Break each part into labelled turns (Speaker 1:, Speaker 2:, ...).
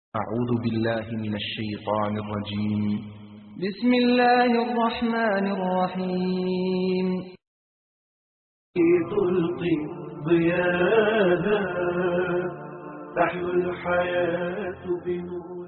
Speaker 1: أعوذ بالله من الشيطان الرجيم
Speaker 2: بسم الله الرحمن الرحيم
Speaker 3: تلقي ضياها تحلو الحياة بنور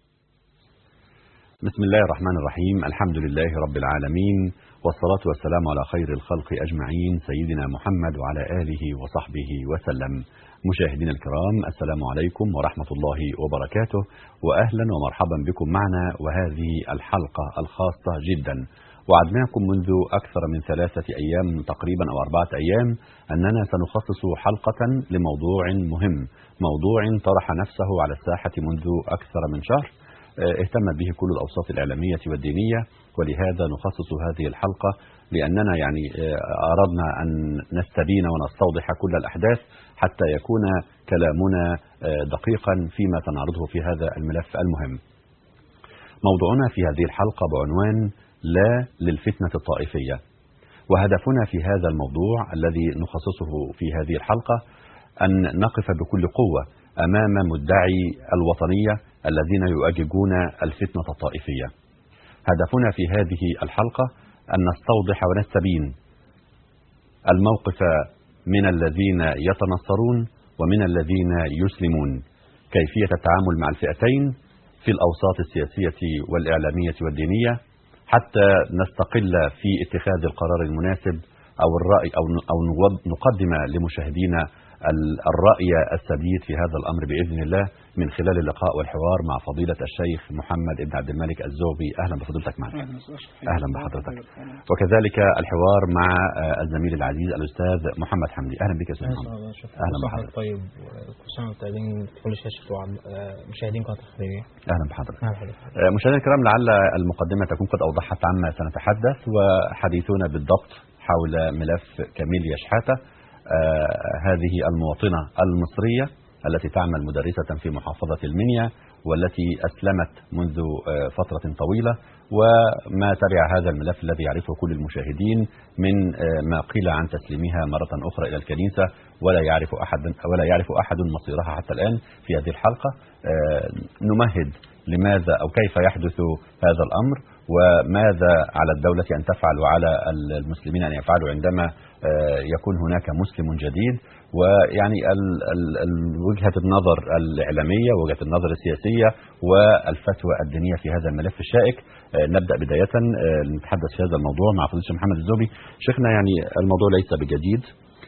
Speaker 4: بسم الله الرحمن الرحيم الحمد لله رب العالمين والصلاة والسلام على خير الخلق أجمعين سيدنا محمد وعلى آله وصحبه وسلم مشاهدينا الكرام السلام عليكم ورحمة الله وبركاته وأهلا ومرحبا بكم معنا وهذه الحلقة الخاصة جدا وعدناكم منذ أكثر من ثلاثة أيام تقريبا أو أربعة أيام أننا سنخصص حلقة لموضوع مهم موضوع طرح نفسه على الساحة منذ أكثر من شهر اهتمت به كل الأوساط الإعلامية والدينية ولهذا نخصص هذه الحلقة لأننا يعني أردنا أن نستبين ونستوضح كل الأحداث حتى يكون كلامنا دقيقا فيما سنعرضه في هذا الملف المهم موضوعنا في هذه الحلقة بعنوان لا للفتنة الطائفية وهدفنا في هذا الموضوع الذي نخصصه في هذه الحلقة أن نقف بكل قوة أمام مدعي الوطنية الذين يؤججون الفتنة الطائفية هدفنا في هذه الحلقة أن نستوضح ونستبين الموقف من الذين يتنصرون ومن الذين يسلمون كيفية التعامل مع الفئتين في الأوساط السياسية والإعلامية والدينية حتى نستقل في اتخاذ القرار المناسب أو الرأي أو أو نقدم لمشاهدينا الرأي السديد في هذا الأمر بإذن الله من خلال اللقاء والحوار مع فضيلة الشيخ محمد بن عبد الملك الزوبي أهلا بفضيلتك معنا أهلا بحضرتك وكذلك الحوار مع الزميل العزيز الأستاذ محمد حمدي أهلا بك يا أستاذ محمد
Speaker 5: أهلا بحضرتك طيب كل سنة وأنتم طيبين كل شاشة مشاهدين قناة الخليجية
Speaker 4: أهلا بحضرتك مشاهدينا الكرام لعل المقدمة تكون قد أوضحت عما سنتحدث وحديثنا بالضبط حول ملف كاميليا شحاتة آه هذه المواطنة المصرية التي تعمل مدرسة في محافظة المنيا والتي أسلمت منذ آه فترة طويلة وما تبع هذا الملف الذي يعرفه كل المشاهدين من آه ما قيل عن تسليمها مرة أخرى إلى الكنيسة ولا يعرف أحد ولا يعرف أحد مصيرها حتى الآن في هذه الحلقة نمهد لماذا أو كيف يحدث هذا الأمر وماذا على الدولة أن تفعل وعلى المسلمين أن يفعلوا عندما يكون هناك مسلم جديد ويعني ال ال وجهة النظر الإعلامية وجهة النظر السياسية والفتوى الدينية في هذا الملف الشائك نبدأ بداية نتحدث في هذا الموضوع مع فضيلة الشيخ محمد الزوبي شيخنا يعني الموضوع ليس بجديد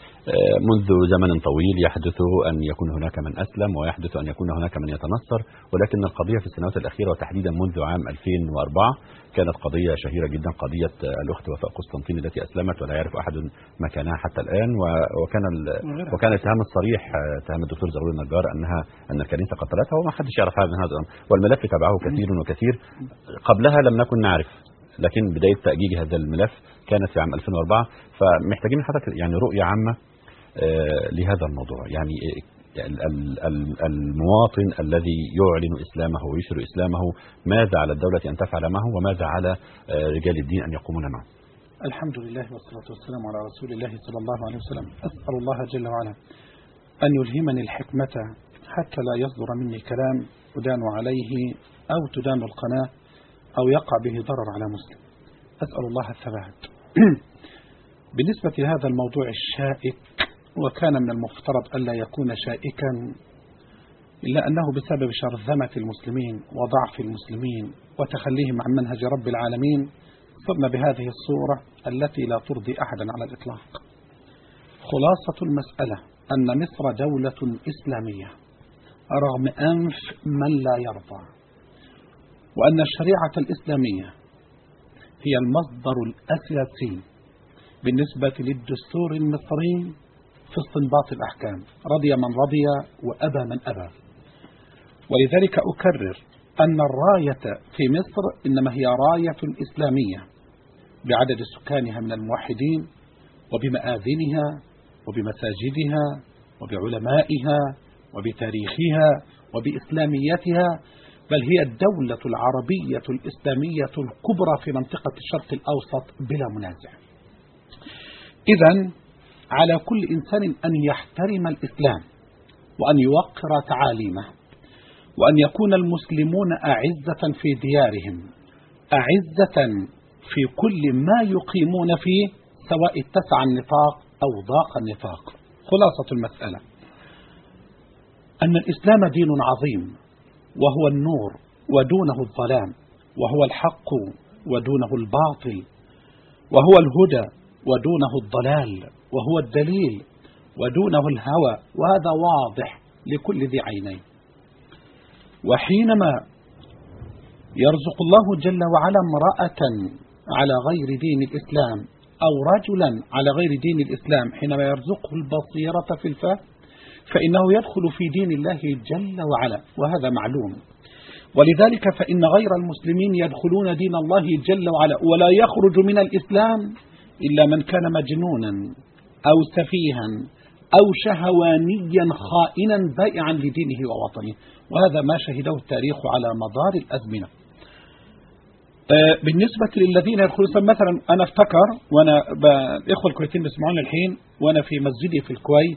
Speaker 4: منذ زمن طويل يحدث أن يكون هناك من أسلم ويحدث أن يكون هناك من يتنصر ولكن القضية في السنوات الأخيرة وتحديدا منذ عام 2004 كانت قضية شهيرة جدا قضية الأخت وفاء قسطنطين التي أسلمت ولا يعرف أحد مكانها حتى الآن وكان وكان الاتهام الصريح اتهام الدكتور زغلول النجار أنها أن الكنيسة قتلتها وما حدش يعرف هذا هذا الأمر والملف تبعه كثير وكثير قبلها لم نكن نعرف لكن بداية تأجيج هذا الملف كانت في عام 2004 فمحتاجين حضرتك يعني رؤية عامة لهذا الموضوع يعني المواطن الذي يعلن إسلامه ويشر إسلامه ماذا على الدولة أن تفعل معه وماذا على رجال الدين أن يقومون معه
Speaker 6: الحمد لله والصلاة والسلام على رسول الله صلى الله عليه وسلم أسأل الله جل وعلا أن يلهمني الحكمة حتى لا يصدر مني كلام أدان عليه أو تدان القناة أو يقع به ضرر على مسلم أسأل الله الثبات بالنسبة لهذا الموضوع الشائك وكان من المفترض ألا يكون شائكا إلا أنه بسبب شرذمة المسلمين وضعف المسلمين وتخليهم عن منهج رب العالمين صرنا بهذه الصورة التي لا ترضي أحدا على الإطلاق خلاصة المسألة أن مصر دولة إسلامية رغم أنف من لا يرضى وأن الشريعة الإسلامية هي المصدر الأساسي بالنسبة للدستور المصري في استنباط الأحكام رضي من رضي وأبى من أبى ولذلك أكرر أن الراية في مصر إنما هي راية إسلامية بعدد سكانها من الموحدين وبمآذنها وبمساجدها وبعلمائها وبتاريخها وبإسلاميتها بل هي الدولة العربية الإسلامية الكبرى في منطقة الشرق الأوسط بلا منازع إذا على كل إنسان أن يحترم الإسلام وأن يوقر تعاليمه وأن يكون المسلمون أعزة في ديارهم أعزة في كل ما يقيمون فيه سواء اتسع النطاق أو ضاق النطاق خلاصة المسألة أن الإسلام دين عظيم وهو النور ودونه الظلام وهو الحق ودونه الباطل وهو الهدى ودونه الضلال وهو الدليل ودونه الهوى وهذا واضح لكل ذي عينين وحينما يرزق الله جل وعلا امرأة على غير دين الإسلام أو رجلا على غير دين الإسلام حينما يرزقه البصيرة في الفهم فإنه يدخل في دين الله جل وعلا وهذا معلوم ولذلك فإن غير المسلمين يدخلون دين الله جل وعلا ولا يخرج من الإسلام إلا من كان مجنونا أو سفيها أو شهوانيا خائنا بائعا لدينه ووطنه وهذا ما شهده التاريخ على مدار الأزمنة آه، بالنسبة للذين يدخلون مثلا أنا افتكر وأنا الإخوة الكويتيين بيسمعوني الحين وأنا في مسجدي في الكويت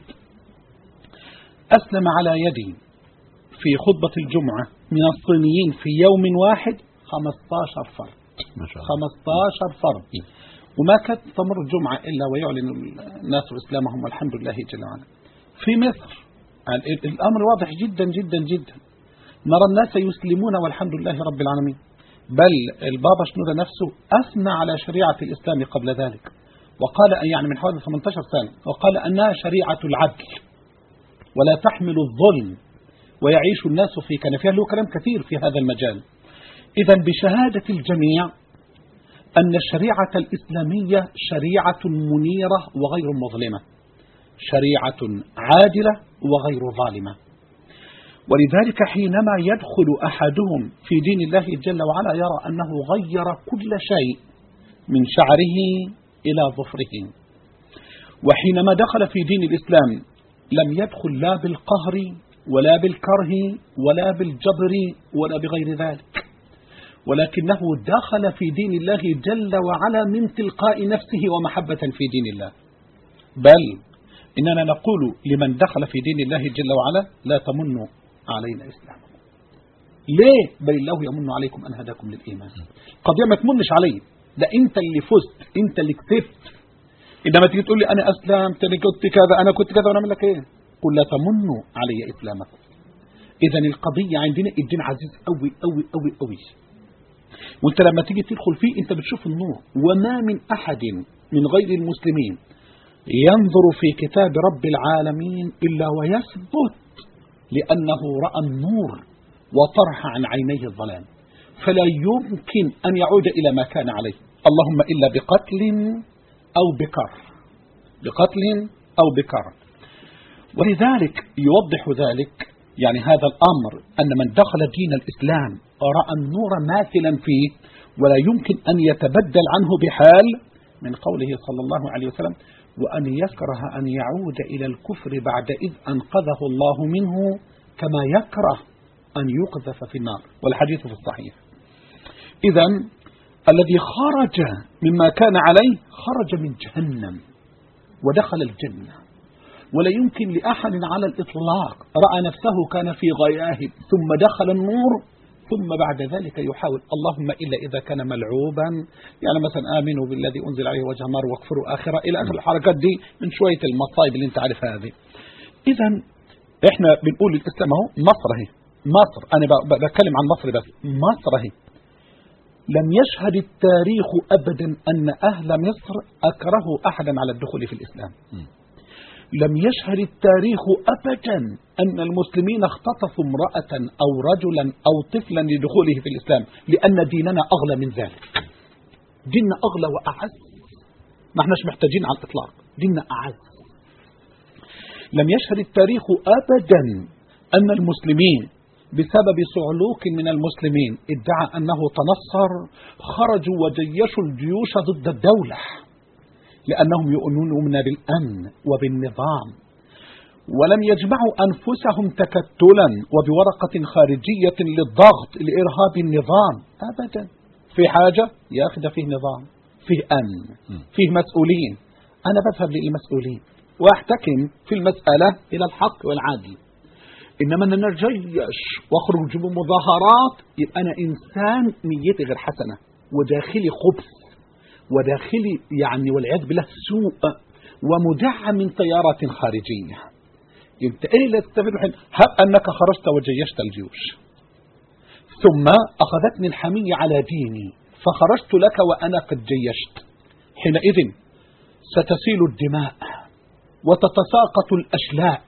Speaker 6: أسلم على يدي في خطبة الجمعة من الصينيين في يوم واحد 15 فرد
Speaker 4: ما شاء الله
Speaker 6: 15 فرد وما كانت تمر الجمعة إلا ويعلن الناس إسلامهم والحمد لله جل وعلا في مصر الأمر واضح جدا جدا جدا نرى الناس يسلمون والحمد لله رب العالمين بل البابا شنودة نفسه أثنى على شريعة الإسلام قبل ذلك وقال يعني من حوالي 18 سنة وقال أنها شريعة العدل ولا تحمل الظلم ويعيش الناس في كنفها له كلام كثير في هذا المجال إذا بشهادة الجميع أن الشريعة الإسلامية شريعة منيرة وغير مظلمة شريعة عادلة وغير ظالمة ولذلك حينما يدخل أحدهم في دين الله جل وعلا يرى أنه غير كل شيء من شعره إلى ظفره وحينما دخل في دين الإسلام لم يدخل لا بالقهر ولا بالكره ولا بالجبر ولا بغير ذلك ولكنه دخل في دين الله جل وعلا من تلقاء نفسه ومحبة في دين الله بل إننا نقول لمن دخل في دين الله جل وعلا لا تمنوا علينا إسلامكم ليه بل الله يمن عليكم أن هداكم للإيمان قضية ما تمنش علي ده أنت اللي فزت أنت اللي كسبت إنما تيجي تقول لي أنا أسلمت أنا كنت كذا أنا كنت كذا وأنا أعمل لك إيه قل لا تمنوا علي إسلامكم إذا القضية عندنا الدين عزيز أوي أوي أوي أوي وانت لما تيجي تدخل فيه انت بتشوف النور وما من أحد من غير المسلمين ينظر في كتاب رب العالمين إلا ويثبت لأنه رأى النور وطرح عن عينيه الظلام فلا يمكن أن يعود إلى ما كان عليه اللهم إلا بقتل أو بكر بقتل أو بكر ولذلك يوضح ذلك يعني هذا الأمر أن من دخل دين الإسلام رأى النور ماثلا فيه ولا يمكن أن يتبدل عنه بحال من قوله صلى الله عليه وسلم وأن يكره أن يعود إلى الكفر بعد إذ أنقذه الله منه كما يكره أن يقذف في النار والحديث في الصحيح إذا الذي خرج مما كان عليه خرج من جهنم ودخل الجنة ولا يمكن لأحد على الإطلاق رأى نفسه كان في غياه ثم دخل النور ثم بعد ذلك يحاول اللهم إلا إذا كان ملعوبا يعني مثلا آمنوا بالذي أنزل عليه وجه النار واكفروا آخرة إلى آخر الحركات دي من شوية المصايب اللي انت عارفها هذه إذا احنا بنقول الإسلام اهو مصر اهي مصر أنا بتكلم عن مصر بس مصر اهي لم يشهد التاريخ أبدا أن أهل مصر أكرهوا أحدا على الدخول في الإسلام لم يشهد التاريخ أبدا أن المسلمين اختطفوا امرأة أو رجلا أو طفلا لدخوله في الإسلام لأن ديننا أغلى من ذلك ديننا أغلى وأعز ما احناش محتاجين على الإطلاق ديننا أعز لم يشهد التاريخ أبدا أن المسلمين بسبب صعلوك من المسلمين ادعى أنه تنصر خرجوا وجيشوا الجيوش ضد الدولة لأنهم يؤمنون بالأمن وبالنظام ولم يجمعوا أنفسهم تكتلا وبورقة خارجية للضغط لإرهاب النظام أبدا في حاجة يا أخي ده فيه نظام فيه أمن فيه مسؤولين أنا بذهب للمسؤولين واحتكم في المسألة إلى الحق والعدل انما ان انا جيش واخرج بمظاهرات يبقى انا انسان نيتي غير حسنه وداخلي خبث وداخلي يعني والعياذ بالله سوء ومدعم من تيارات خارجيه انت ايه اللي تستفيد الحين هب انك خرجت وجيشت الجيوش ثم اخذتني الحميه على ديني فخرجت لك وانا قد جيشت حينئذ ستسيل الدماء وتتساقط الاشلاء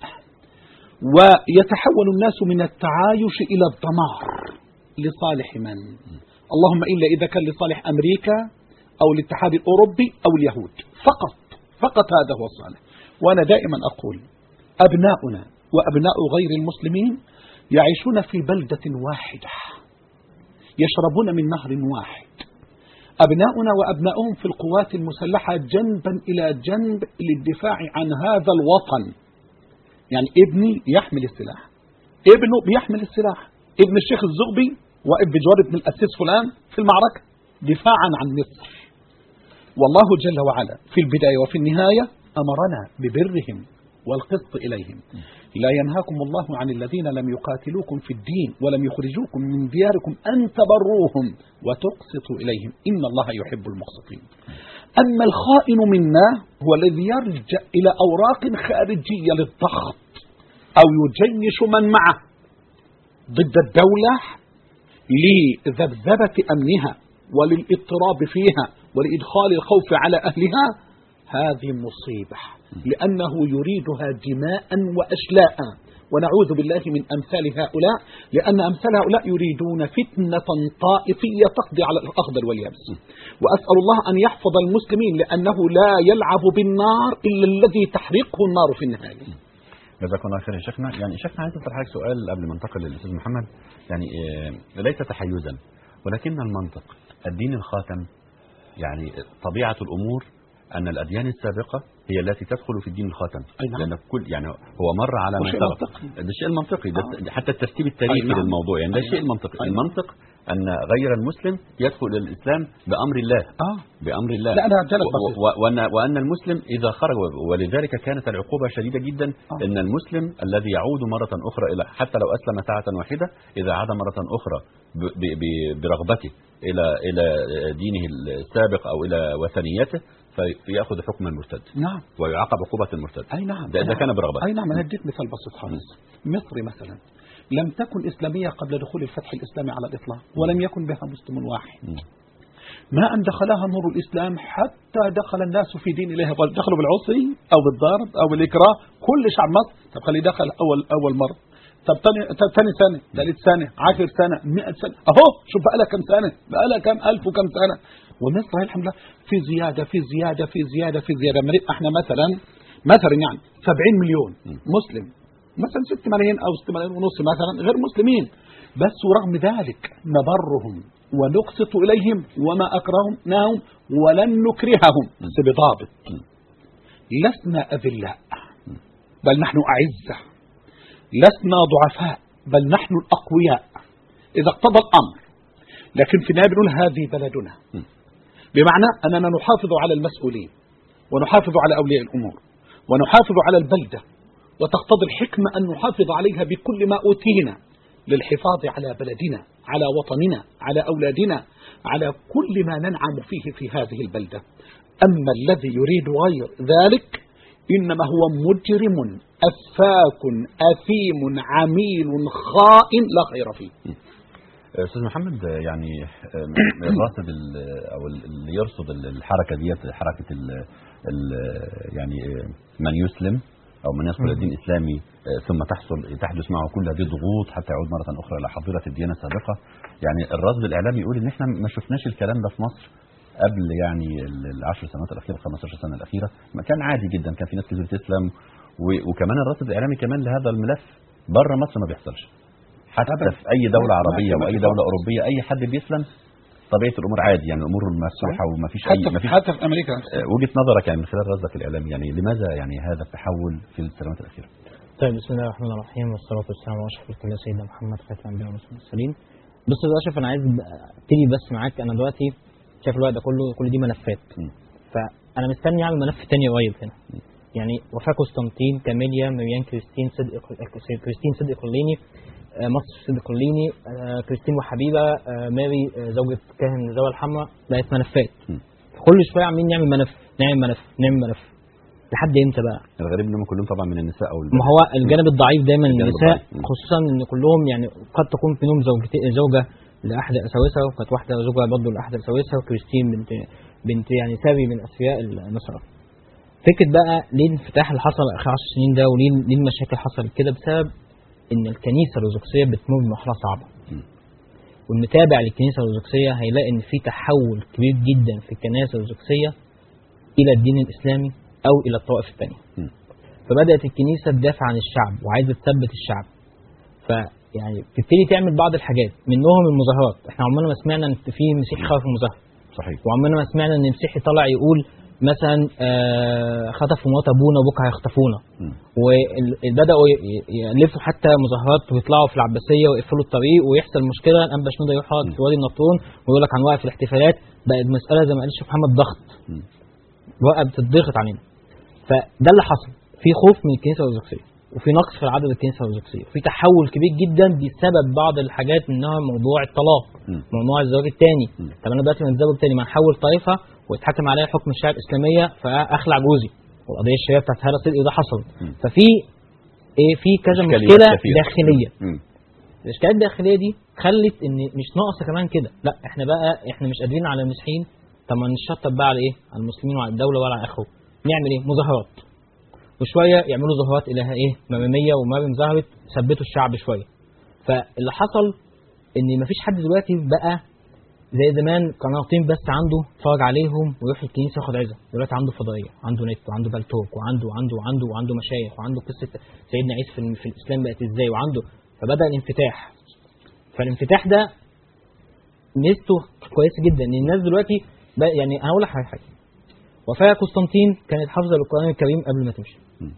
Speaker 6: ويتحول الناس من التعايش إلى الدمار لصالح من اللهم إلا إذا كان لصالح أمريكا أو الاتحاد الأوروبي أو اليهود فقط فقط هذا هو الصالح وأنا دائما أقول أبناؤنا وأبناء غير المسلمين يعيشون في بلدة واحدة يشربون من نهر واحد أبناؤنا وأبناؤهم في القوات المسلحة جنبا إلى جنب للدفاع عن هذا الوطن يعني ابني يحمل السلاح ابنه بيحمل السلاح ابن الشيخ الزغبي واقف بجوار ابن الأسيس فلان في المعركة دفاعا عن مصر والله جل وعلا في البداية وفي النهاية أمرنا ببرهم والقسط إليهم لا ينهاكم الله عن الذين لم يقاتلوكم في الدين ولم يخرجوكم من دياركم أن تبروهم وتقسطوا إليهم إن الله يحب المقسطين أما الخائن منا هو الذي يرجع إلى أوراق خارجية للضغط أو يجيش من معه ضد الدولة لذبذبة أمنها وللاضطراب فيها ولإدخال الخوف على أهلها هذه مصيبة لأنه يريدها دماء وأشلاء ونعوذ بالله من أمثال هؤلاء لأن أمثال هؤلاء يريدون فتنة طائفية تقضي على الأخضر واليابس وأسأل الله أن يحفظ المسلمين لأنه لا يلعب بالنار إلا الذي تحرقه النار في النهاية
Speaker 4: جزاكم الله خير يا شيخنا يعني شيخنا عايز اسال حضرتك سؤال قبل ما انتقل للاستاذ محمد يعني آه، ليس تحيزا ولكن المنطق الدين الخاتم يعني طبيعه الامور ان الاديان السابقه هي التي تدخل في الدين الخاتم
Speaker 6: أي نعم.
Speaker 4: لان كل يعني هو مر على ما
Speaker 6: وشيء
Speaker 4: سبق
Speaker 6: منطقي.
Speaker 4: ده الشيء المنطقي ده حتى الترتيب التاريخي
Speaker 6: أي نعم.
Speaker 4: للموضوع يعني ده
Speaker 6: أي
Speaker 4: الشيء
Speaker 6: نعم.
Speaker 4: المنطقي
Speaker 6: أي نعم.
Speaker 4: المنطق ان غير المسلم يدخل الى الاسلام بامر الله
Speaker 6: آه
Speaker 4: بامر الله
Speaker 6: لا، أنا هديلك
Speaker 4: و-
Speaker 6: بسيط.
Speaker 4: و- وان وان المسلم اذا خرج ولذلك كانت العقوبه شديده جدا
Speaker 6: آه.
Speaker 4: ان المسلم الذي يعود مره اخرى الى حتى لو اسلم ساعه واحده اذا عاد مره اخرى ب- ب- ب- برغبته الى الى دينه السابق او الى وثنيته في- فياخذ حكم المرتد
Speaker 6: نعم
Speaker 4: ويعاقب عقوبه المرتد
Speaker 6: أي نعم
Speaker 4: ده اذا كان برغبته
Speaker 6: أي نعم أنا اديت مثال بسيط خالص مصر مثلا لم تكن إسلامية قبل دخول الفتح الإسلامي على الإطلاق ولم يكن بها مسلم واحد
Speaker 4: مم.
Speaker 6: ما أن دخلها نور الإسلام حتى دخل الناس في دين الله دخلوا بالعصي أو بالضرب أو بالإكراه كل شعب مصر طب خليه دخل أول أول مرة طب تاني طب تاني سنة ثالث سنة عشر سنة 100 سنة أهو شوف بقى لها كم سنة بقى لها كم ألف وكم سنة ومصر هي الحمد لله في زيادة في زيادة في زيادة في زيادة ما نبقى احنا مثلا مثلا يعني 70 مليون مسلم مثلا 6 ملايين أو 6 ملايين ونص مثلا غير مسلمين بس ورغم ذلك نبرهم ونقسط إليهم وما أكرهناهم ولن نكرههم بس بضابط لسنا أذلاء بل نحن أعزة لسنا ضعفاء بل نحن الأقوياء إذا اقتضى الأمر لكن في النهاية بنقول هذه بلدنا بمعنى أننا نحافظ على المسؤولين ونحافظ على أولياء الأمور ونحافظ على البلدة وتقتضي الحكمة أن نحافظ عليها بكل ما أوتينا للحفاظ على بلدنا على وطننا على أولادنا على كل ما ننعم فيه في هذه البلدة أما الذي يريد غير ذلك إنما هو مجرم أفاك أثيم عميل خائن لا خير فيه
Speaker 4: استاذ محمد يعني الراصد ال- او ال- اللي يرصد ال- الحركه ديت حركه ال ال يعني من يسلم او من يدخل الدين الاسلامي ثم تحصل تحدث معه كل هذه الضغوط حتى يعود مره اخرى الى حظيره الديانه السابقه يعني الرصد الاعلامي يقول ان احنا ما شفناش الكلام ده في مصر قبل يعني ال- العشر سنوات الاخيره 15 سنه الاخيره ما كان عادي جدا كان في ناس كتير تسلم و- وكمان الرصد الاعلامي كمان لهذا الملف بره مصر ما بيحصلش حتى
Speaker 6: أبداً.
Speaker 4: في اي دوله
Speaker 6: ما-
Speaker 4: عربيه
Speaker 6: ما
Speaker 4: واي
Speaker 6: في
Speaker 4: دوله
Speaker 6: خالص.
Speaker 4: اوروبيه اي حد بيسلم طبيعه الامور عادي يعني الامور مفتوحه وما فيش اي
Speaker 6: حتى
Speaker 4: ما
Speaker 6: في
Speaker 4: فيش
Speaker 6: حتى في أمريكا
Speaker 4: آه، وجهه نظرك يعني من خلال رصدك الاعلامي يعني لماذا يعني هذا التحول في السنوات الاخيره؟
Speaker 5: طيب بسم الله الرحمن الرحيم والصلاة والسلام على أشرف الأنبياء سيدنا محمد خاتم الأنبياء والمرسلين. بص يا أشرف أنا عايز أبتدي بس معاك أنا دلوقتي شايف الوقت ده كله كل دي ملفات
Speaker 4: م.
Speaker 5: فأنا مستني أعمل ملف تاني قريب هنا يعني وفاة قسطنطين كاميليا مريان كريستين صدق كريستين صدق قليني آه، مصر صدق قليني آه، كريستين وحبيبه آه، ماري آه، زوجة كاهن زوال الحمراء بقت ملفات
Speaker 4: م.
Speaker 5: كل شويه عاملين نعمل ملف نعمل ملف نعمل ملف لحد امتى بقى؟
Speaker 4: الغريب انهم كلهم طبعا من النساء او
Speaker 5: ما هو الجانب الضعيف دايما
Speaker 4: الجانب
Speaker 5: النساء
Speaker 4: الضعيف. مم.
Speaker 5: خصوصا ان كلهم يعني قد تكون فيهم زوجتي زوجه لاحد الاساوسه وكانت واحده زوجها برضه لاحد الاساوسه وكريستين بنت بنت يعني سابي من اثرياء النصارى. فكره بقى ليه الانفتاح اللي حصل اخر 10 سنين ده وليه ليه المشاكل حصلت كده بسبب ان الكنيسه الارثوذكسيه بتمر بمرحله صعبه.
Speaker 4: مم.
Speaker 5: والمتابع للكنيسه الارثوذكسيه هيلاقي ان في تحول كبير جدا في الكنائس الارثوذكسيه الى الدين الاسلامي او الى الطوائف الثانيه.
Speaker 4: مم.
Speaker 5: فبدات الكنيسه تدافع عن الشعب وعايزه تثبت الشعب فيعني تبتدي تعمل بعض الحاجات منهم المظاهرات احنا عمرنا ما سمعنا ان في مسيحي خرج في مظاهره
Speaker 4: صحيح
Speaker 5: وعمرنا ما سمعنا ان مسيحي طلع يقول مثلا آه، خطفوا مرات ابونا وبكره هيخطفونا
Speaker 4: مم.
Speaker 5: وبداوا يالفوا حتى مظاهرات ويطلعوا في العباسيه ويقفلوا الطريق ويحصل مشكله الانبا شنوده يروح يقعد في وادي النطرون ويقول لك هنوقف الاحتفالات بقت مساله زي ما قال الشيخ محمد ضغط
Speaker 4: مم.
Speaker 5: بقى بتضغط علينا فده اللي حصل في خوف من الكنيسه الارثوذكسيه وفي نقص في عدد الكنيسه الارثوذكسيه وفي تحول كبير جدا بسبب بعض الحاجات منها موضوع الطلاق
Speaker 4: مم.
Speaker 5: موضوع الزواج الثاني
Speaker 4: مم.
Speaker 5: طب انا دلوقتي متزوج تاني ما نحول طائفه ويتحكم عليا حكم الشريعه الاسلاميه فاخلع جوزي والقضيه الشهيره بتاعت هاله صدقي وده حصل
Speaker 4: مم.
Speaker 5: ففي ايه في كذا
Speaker 4: إشكاليات
Speaker 5: مشكله
Speaker 4: كثيرة.
Speaker 5: داخليه
Speaker 4: مم.
Speaker 5: الاشكاليات الداخليه دي خلت ان مش ناقصه كمان كده لا احنا بقى احنا مش قادرين على المسيحيين طب ما نشطب بقى على ايه على المسلمين وعلى الدوله وعلى اخره نعمل ايه مظاهرات وشويه يعملوا ظاهرات الها ايه مرميه ومرم ظهرت ثبتوا الشعب شويه فاللي حصل ان مفيش حد دلوقتي بقى زي زمان قناتين بس عنده اتفرج عليهم ويروح الكنيسه ياخد عزه دلوقتي عنده فضائيه عنده نت وعنده بالتوك وعنده وعنده وعنده وعنده مشايخ وعنده قصه سيدنا عيسى في, في الاسلام بقت ازاي وعنده فبدا الانفتاح فالانفتاح ده ميزته كويسه جدا ان الناس دلوقتي بقى يعني انا هقول لك على حاجه وفاة قسطنطين كانت حافظه للقران الكريم قبل ما تمشي
Speaker 4: مم.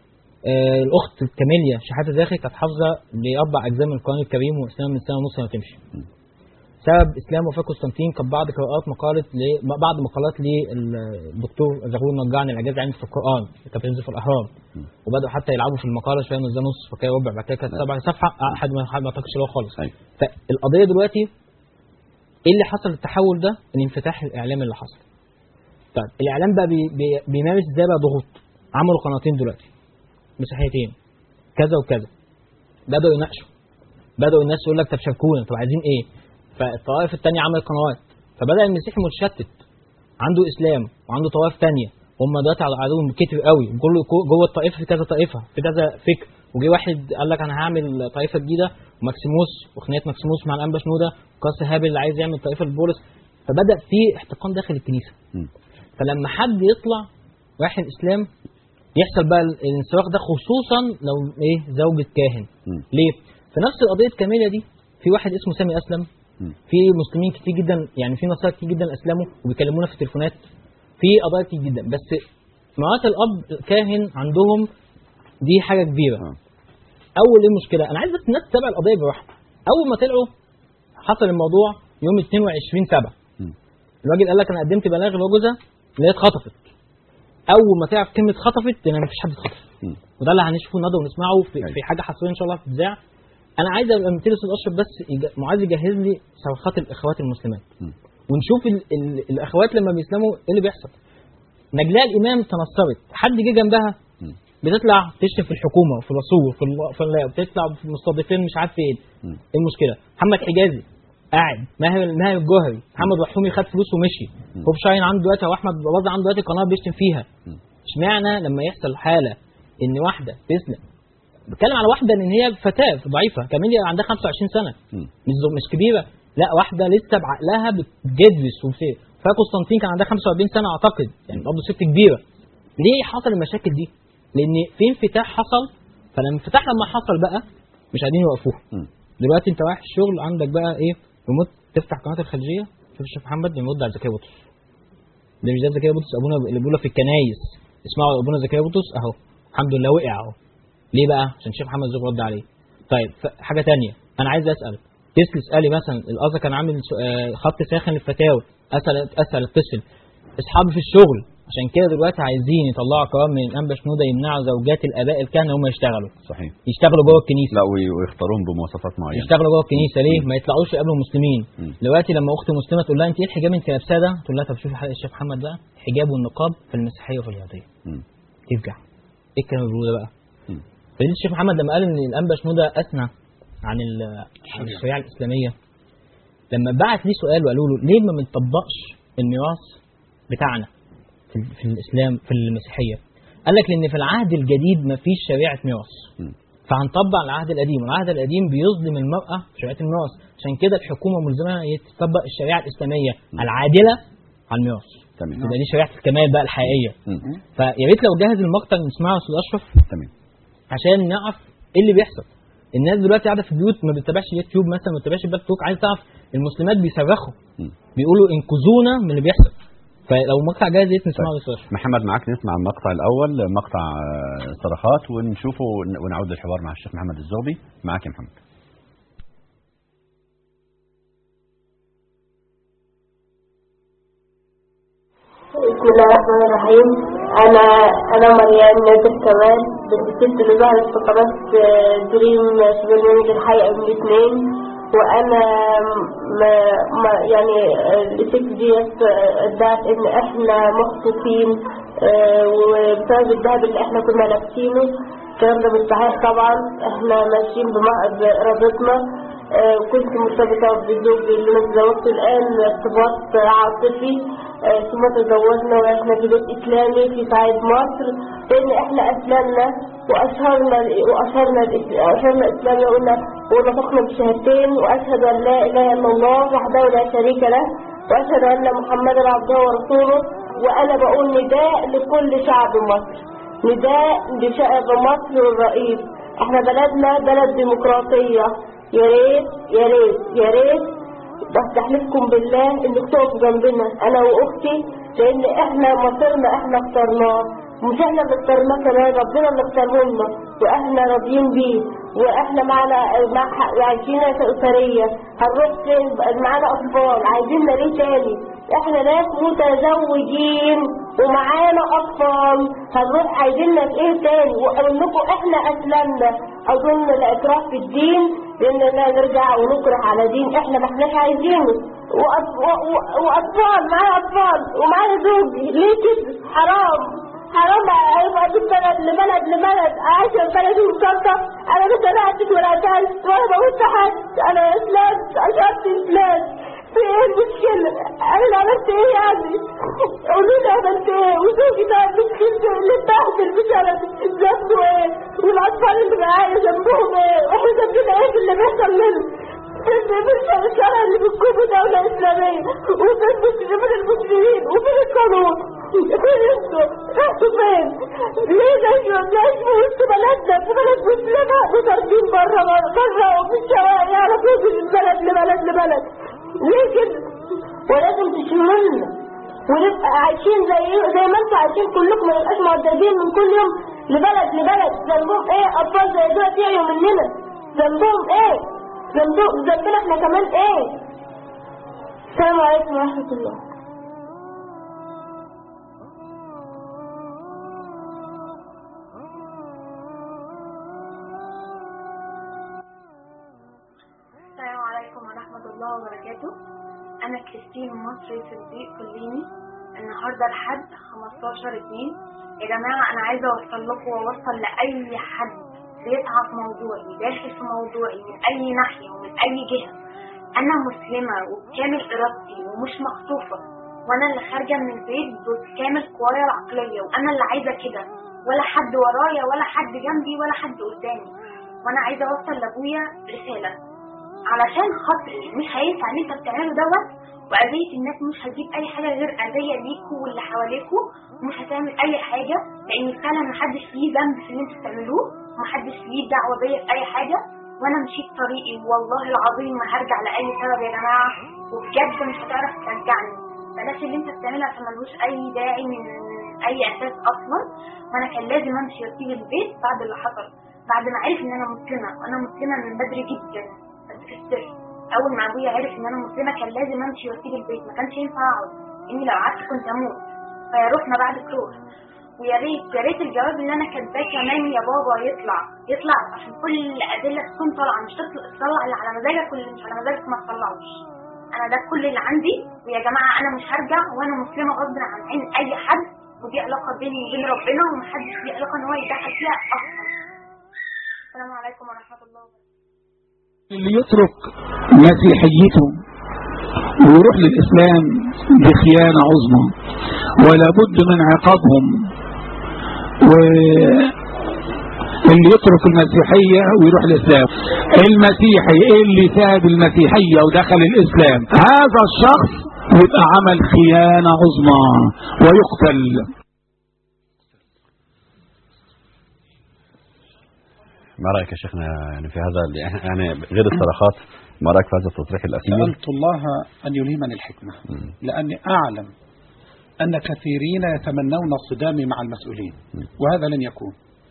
Speaker 5: آه الاخت كاميليا شحاته زاخي كانت حافظه لاربع اجزاء من القران الكريم واسلام من سنه ونص ما تمشي
Speaker 4: مم.
Speaker 5: سبب اسلام وفاة قسطنطين كان بعض قراءات مقاله ل... بعض مقالات للدكتور زغلول النجار عن الاعجاز العلمي في القران اللي كانت بتنزل في الاهرام
Speaker 4: مم.
Speaker 5: وبداوا حتى يلعبوا في المقاله شويه نزلوا نص فكده ربع بعد كده كانت
Speaker 4: نعم.
Speaker 5: سبع صفحه احد ما حد ما اعتقدش اللي هو خالص
Speaker 4: أيوة.
Speaker 5: فالقضيه دلوقتي ايه اللي حصل التحول ده الانفتاح الاعلامي اللي حصل طيب الاعلام بقى بي بي بيمارس ازاي بقى ضغوط عملوا قناتين دلوقتي مسيحيتين كذا وكذا بداوا يناقشوا بداوا الناس يقول لك طب شاركونا طب عايزين ايه فالطوائف الثانيه عملت قنوات فبدا المسيحي متشتت عنده اسلام وعنده طوائف ثانيه هم دلوقتي على عدوهم كتير قوي كله جوه الطائفه في كذا طائفه في كذا فكر وجي واحد قال لك انا هعمل طائفه جديده وماكسيموس وخناقه ماكسيموس مع الانبا شنوده وقاس هابل اللي عايز يعمل طائفه لبولس فبدا في احتقان داخل الكنيسه
Speaker 4: مم.
Speaker 5: فلما حد يطلع رايح الاسلام يحصل بقى الانسلاخ ده خصوصا لو ايه زوجة كاهن
Speaker 4: مم.
Speaker 5: ليه؟ في نفس قضيه كاميليا دي في واحد اسمه سامي اسلم
Speaker 4: مم.
Speaker 5: في مسلمين كتير جدا يعني في نصارى كتير جدا اسلموا وبيكلمونا في التليفونات في قضايا كتير جدا بس مرات الاب كاهن عندهم دي حاجه كبيره
Speaker 4: آه.
Speaker 5: اول ايه المشكله انا عايز بس الناس تتابع القضيه براحه اول ما طلعوا حصل الموضوع يوم 22 7
Speaker 4: مم.
Speaker 5: الراجل قال لك انا قدمت بلاغ لجوزها اللي هي اتخطفت اول ما تعرف كلمه خطفت لان مفيش حد اتخطف
Speaker 4: مم.
Speaker 5: وده اللي هنشوفه النهارده ونسمعه في,
Speaker 4: أيوة.
Speaker 5: في حاجه حصريه ان شاء الله في اذاع انا عايز ابقى من تلس الاشرف بس يج- معاذ يجهز لي صرخات الاخوات المسلمات
Speaker 4: مم.
Speaker 5: ونشوف ال ال الاخوات لما بيسلموا ايه اللي بيحصل نجلاء الامام تنصرت حد جه جنبها
Speaker 4: مم.
Speaker 5: بتطلع تشتم في الحكومه وفي الرسول وفي ال- في ال- بتطلع في المستضيفين مش عارف فين
Speaker 4: مم.
Speaker 5: ايه المشكله محمد حجازي قاعد ماهر ماهر الجوهري محمد وحومي خد فلوس ومشي هوب شاين عنده دلوقتي او احمد باباظه عنده دلوقتي قناه بيشتم فيها
Speaker 4: مم.
Speaker 5: اشمعنى لما يحصل حاله ان واحده تسلم بتكلم على واحده ان هي فتاه ضعيفه كمان عندها 25 سنه
Speaker 4: مم.
Speaker 5: مش زو- مش كبيره لا واحده لسه بعقلها بتجدس وبتاع فقسطنطين كان عندها 45 سنه اعتقد يعني برضه ست كبيره ليه حصل المشاكل دي؟ لان في انفتاح حصل فلما الانفتاح لما حصل بقى مش قاعدين يوقفوه
Speaker 4: مم.
Speaker 5: دلوقتي انت رايح الشغل عندك بقى ايه ريموت تفتح قناه الخليجيه شوف الشيخ محمد بيرد على زكريا بطرس ده مش ده زكريا بطرس ابونا اللي بيقولوا في الكنايس اسمعوا ابونا زكريا بطرس اهو الحمد لله وقع اهو ليه بقى عشان الشيخ محمد زوج رد عليه طيب ف- حاجه تانية انا عايز اسال تسال اسالي مثلا الازهر كان عامل س- آه، خط ساخن للفتاوى اسال اسال اتصل اصحابي في الشغل عشان كده دلوقتي عايزين يطلعوا قرار من الانبا شنوده يمنعوا زوجات الاباء الكهنه هم يشتغلوا
Speaker 4: صحيح
Speaker 5: يشتغلوا جوه الكنيسه
Speaker 4: لا وي- ويختارون بمواصفات معينه
Speaker 5: يشتغلوا جوه الكنيسه ليه؟ ما يطلعوش يقابلوا مسلمين
Speaker 4: مم.
Speaker 5: دلوقتي لما اخت مسلمه تقول لها انت ايه الحجاب انت لابساه ده؟ تقول لها طب شوفي حلقه الشيخ محمد بقى الحجاب والنقاب في المسيحيه وفي اليهوديه
Speaker 4: مم.
Speaker 5: ترجع ايه الكلام اللي بيقوله ده بقى؟
Speaker 4: مم.
Speaker 5: فضيلة الشيخ محمد لما قال ان الانبا شنوده اثنى عن ال- عن الشريعه الاسلاميه لما بعت ليه سؤال وقالوا له ليه ما بنطبقش الميراث بتاعنا في, ال- في الاسلام في المسيحيه؟ قال لك لان في العهد الجديد ما فيش شريعه ميراث
Speaker 4: مم.
Speaker 5: فهنطبق العهد القديم والعهد القديم بيظلم المرأة في شريعة الميراث عشان كده الحكومة ملزمة هي تطبق الشريعة الإسلامية العادلة على الميراث
Speaker 4: تمام
Speaker 5: تبقى دي شريعة الكمال بقى الحقيقية
Speaker 4: مم.
Speaker 5: فيا ريت لو جهز المقطع نسمعه يا أستاذ أشرف
Speaker 4: تمام
Speaker 5: عشان نعرف إيه اللي بيحصل الناس دلوقتي قاعدة في البيوت ما بتتابعش يوتيوب مثلا ما بتتابعش بلاك توك عايز تعرف المسلمات بيصرخوا
Speaker 4: مم.
Speaker 5: بيقولوا انقذونا من اللي بيحصل فلو مقطع جاهز يا ريت نسمعه يا أستاذ أشرف
Speaker 4: محمد معاك نسمع المقطع الاول مقطع آه، صرخات ونشوفه ون- ونعود للحوار مع الشيخ محمد الزغبي معاك يا محمد
Speaker 7: بسم الله الرحمن الرحيم انا انا مريم نادر كمال بنت الست اللي ظهرت في قناه آه، دريم في برنامج الحقيقه من الاثنين وانا ما ما يعني آه، الست ديت آه، ادعت ان احنا مخطوفين آه، وبسبب الذهب اللي احنا كنا لابسينه الكلام ده مش صحيح طبعا احنا ماشيين بم- بارادتنا آه، كنت مرتبطة بزوج اللي انا اتزوجته الآن ارتباط عاطفي آه، ثم تزوجنا واحنا في بيت إسلامي في صعيد مصر لأن احنا أسلمنا وأشهرنا وأشهرنا الإس- أشهرنا الإسلام وقلنا ونطقنا بشهادتين وأشهد أن لا إله إلا الله وحده لا شريك له وأشهد أن محمدا عبده ورسوله وأنا بقول نداء لكل شعب مصر نداء لشعب مصر والرئيس احنا بلدنا بلد ديمقراطية يا ريت يا ريت يا ريت بستحلفكم بالله انك تقفوا جنبنا انا واختي لان احنا مصيرنا احنا اخترناه مش احنا اللي اخترناه كمان ربنا اللي اختاره لنا واحنا راضيين بيه واحنا معنا مع عايشين اسريه هنروح فين معانا اطفال عايزين ليه تاني احنا ناس متزوجين ومعانا اطفال هنروح عايزيننا في ايه تاني واقول لكم احنا اسلمنا اظن لا اكراه في الدين لاننا نرجع ونكره على دين احنا ما احناش عايزينه وأط- و- و- واطفال معايا اطفال ومعايا زوجي ليه كده حرام حرام هيبقى من بلد لبلد لبلد عايشه في بلدي ومسلطه انا ما سمعتش ولا قتلت ولا بموت حد انا اسلام اشهدت اسلام في ايه المشكلة؟ انا اللي عملت ايه يعني؟ قولوا لي عملت ايه؟ وزوجي ده مشكلته اللي اتبهدل بسبب ذنبه ايه؟ والاطفال اللي معايا ذنبهم ايه؟ واحنا ذنبنا ايه في اللي بيحصل لنا؟ فين الشرع اللي بتكون دولة إسلامية وفين مسلمين المسلمين وفين القانون فين انتوا رحتوا فين ليه نايموا نايموا وسط بلدنا في بلد مسلمة وطاردين بره بره وفي الشوارع يعرفوا من بلد لبلد لبلد ليه كده ولازم تشيلوا لنا ونبقى عايشين زي زي ما انتوا عايشين كلكم ما نبقاش معددين من كل يوم لبلد لبلد ذنبهم ايه اطفال زي دول يعيوا مننا ذنبهم ايه ذنبهم ذنبنا احنا كمان ايه السلام عليكم ورحمة الله
Speaker 8: السلام عليكم ورحمة الله وبركاته أنا كريستين مصري صديق كليني النهاردة الحد 15 اتنين يا جماعة أنا عايزة أوصل لكم وأوصل لأي حد بيسعى في موضوعي داخل في موضوعي من أي ناحية ومن أي جهة أنا مسلمة وبكامل إرادتي ومش مخطوفة وأنا اللي خارجة من البيت بكامل قوايا العقلية وأنا اللي عايزة كده ولا حد ورايا ولا حد جنبي ولا حد قدامي وأنا عايزة أوصل لأبويا رسالة علشان خاطري مش هينفع اللي انت بتعمله دوت واذيه الناس مش هتجيب اي حاجه غير اذيه ليكوا واللي حواليكوا ومش هتعمل اي حاجه لان فعلا محدش ليه ذنب في اللي انتوا بتعملوه ومحدش ليه دعوه بيا في اي حاجه وانا مشيت طريقي والله العظيم ما هرجع لاي سبب يا جماعه وبجد مش هتعرف ترجعني بلاش اللي انت بتعمله عشان ملوش اي داعي من اي اساس اصلا وانا كان لازم امشي واسيب البيت بعد اللي حصل بعد ما عرف ان انا مسلمه وانا مسلمه من بدري جدا بس في السر اول ما ابويا عرف ان انا مسلمه كان لازم امشي واسيب البيت ما كانش ينفع اقعد اني لو قعدت كنت اموت فيروحنا بعد كروح ويا ريت يا ريت الجواب اللي انا كاتباه كمان يا بابا يطلع يطلع عشان كل الادله تكون طالعه مش تطلع تطلع اللي على مزاجك واللي مش على مزاجك ما تطلعوش انا ده كل اللي عندي ويا جماعه انا مش هرجع وانا مسلمه غصب عن عين اي حد ودي علاقه بيني وبين ربنا ومحدش ليه علاقه ان هو يتدخل فيها اصلا السلام عليكم ورحمه الله وبركاته
Speaker 6: اللي يترك مسيحيته ويروح للإسلام بخيانة عظمى ولا بد من عقابهم واللي يترك المسيحية ويروح الإسلام المسيحي اللي ساب المسيحية ودخل الإسلام هذا الشخص يبقى عمل خيانة عظمى ويقتل
Speaker 4: ما رايك يا شيخنا يعني في هذا يعني غير الصرخات ما رايك في هذا التصريح الاخير
Speaker 6: سألت الله أن يلهمني الحكمة
Speaker 4: مم.
Speaker 6: لأني أعلم أن كثيرين يتمنون الصدام مع المسؤولين وهذا لن يكون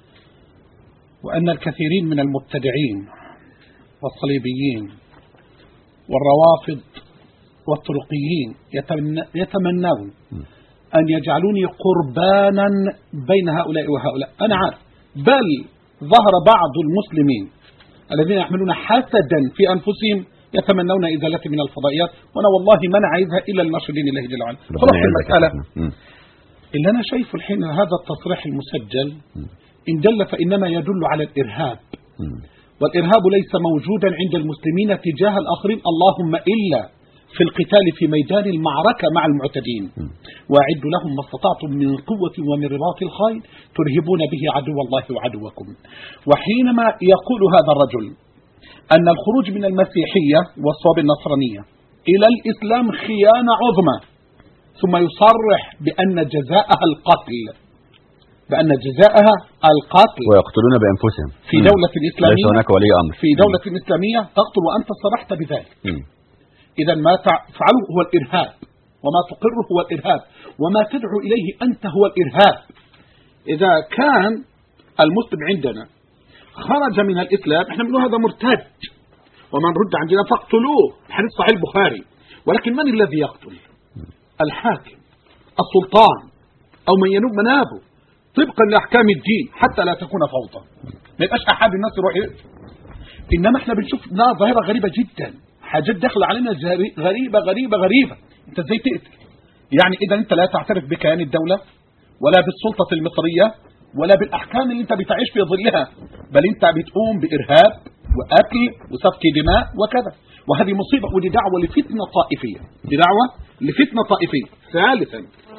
Speaker 6: وأن الكثيرين من المبتدعين والصليبيين والروافض والطرقيين يتمنى- يتمنون أن يجعلوني قربانا بين هؤلاء وهؤلاء أنا عارف بل ظهر بعض المسلمين الذين يحملون حسدا في أنفسهم يتمنون إزالتي من الفضائيات وأنا والله ما أنا عايزها إلا لنشر دين الله جل وعلا
Speaker 4: ربنا
Speaker 6: خلاص
Speaker 4: يعزك يا
Speaker 6: المسألة
Speaker 4: شيخنا. مم.
Speaker 6: اللي أنا شايفه الحين هذا التصريح المسجل إن دل فإنما يدل على الإرهاب
Speaker 4: مم.
Speaker 6: والإرهاب ليس موجودا عند المسلمين تجاه الآخرين اللهم إلا في القتال في ميدان المعركة مع المعتدين وأعدوا لهم ما استطعتم من قوة ومن رباط الخيل ترهبون به عدو الله وعدوكم وحينما يقول هذا الرجل أن الخروج من المسيحية والصواب النصرانية إلى الإسلام خيانة عظمى ثم يصرح بأن جزاءها القتل بأن جزاءها القتل
Speaker 4: ويقتلون بانفسهم
Speaker 6: في
Speaker 4: مم.
Speaker 6: دولة
Speaker 4: ليس
Speaker 6: إسلامية
Speaker 4: هناك ولي امر
Speaker 6: في دولة إسلامية تقتل وأنت صرحت بذلك
Speaker 4: مم.
Speaker 6: إذا ما تفعله هو الإرهاب وما تقره هو الإرهاب وما تدعو إليه أنت هو الإرهاب إذا كان المسلم عندنا خرج من الإسلام احنا بنقول هذا مرتد ومن رد عن دينه فاقتلوه حديث صحيح البخاري ولكن من الذي يقتل الحاكم السلطان أو من ينوب منابه طبقا لأحكام الدين حتى لا تكون فوضى ما يبقاش أحد الناس يروح يقتل إنما احنا بنشوف إنها ظاهرة غريبة جدا حاجات داخلة علينا جري- غريبة غريبة غريبة انت ازاي تقتل يعني اذا انت لا تعترف بكيان الدولة ولا بالسلطة المصرية ولا بالأحكام اللي انت بتعيش في ظلها بل انت بتقوم بإرهاب وقتل وسفك دماء وكذا وهذه مصيبة ودي دعوة لفتنة طائفية دي دعوة لفتنة طائفية ثالثا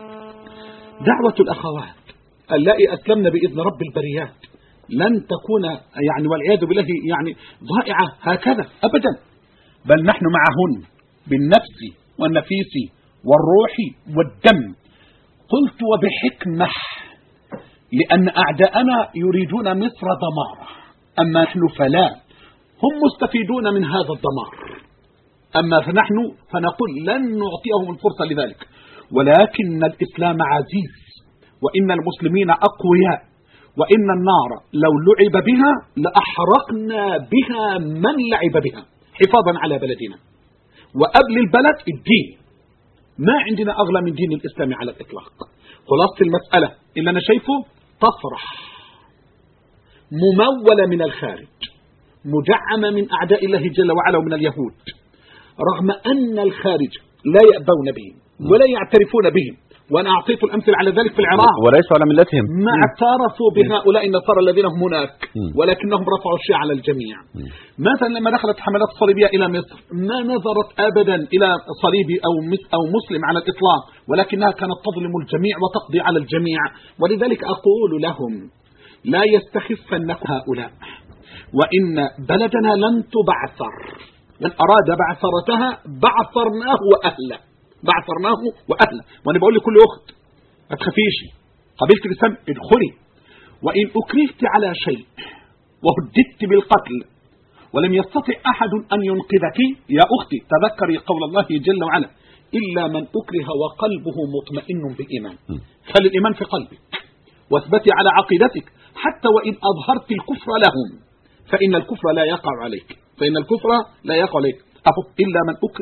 Speaker 6: دعوة الأخوات اللائي أسلمن بإذن رب البريات لن تكون يعني والعياذ بالله يعني ضائعة هكذا أبدا بل نحن معهن بالنفس والنفيس والروح والدم قلت وبحكمة لأن أعداءنا يريدون مصر دمارا أما نحن فلا هم مستفيدون من هذا الدمار أما فنحن فنقول لن نعطيهم الفرصة لذلك ولكن الإسلام عزيز وإن المسلمين أقوياء وإن النار لو لعب بها لأحرقنا بها من لعب بها حفاظا على بلدنا وقبل البلد الدين ما عندنا أغلى من دين الإسلام على الإطلاق خلاصة المسألة اللي أنا شايفه تفرح ممولة من الخارج مدعمة من أعداء الله جل وعلا ومن اليهود رغم أن الخارج لا يأبون بهم ولا يعترفون بهم وأنا أعطيت الأمثلة على ذلك في العراق
Speaker 4: وليسوا على ملتهم
Speaker 6: ما اعترفوا بهؤلاء النصارى الذين هم هناك
Speaker 4: مم.
Speaker 6: ولكنهم رفعوا الشيعة على الجميع مثلا لما دخلت حملات الصليبية إلى مصر ما نظرت أبدا إلى صليبي أو مس- أو مسلم على الإطلاق ولكنها كانت تظلم الجميع وتقضي على الجميع ولذلك أقول لهم لا يستخفنكم هؤلاء وإن بلدنا لن تبعثر من أراد بعثرتها بعثرناه وأهله بعثرناه وأهله وأنا بقول لكل أخت ما تخافيش قبيلة الإسلام ادخلي وإن أكرهت على شيء وهددت بالقتل ولم يستطع أحد أن ينقذك يا أختي تذكري قول الله جل وعلا إلا من أكره وقلبه مطمئن بالإيمان خلي الإيمان في قلبك واثبتي على عقيدتك حتى وإن أظهرت الكفر لهم فإن الكفر لا يقع عليك فإن الكفر لا يقع عليك أهو إلا من أكره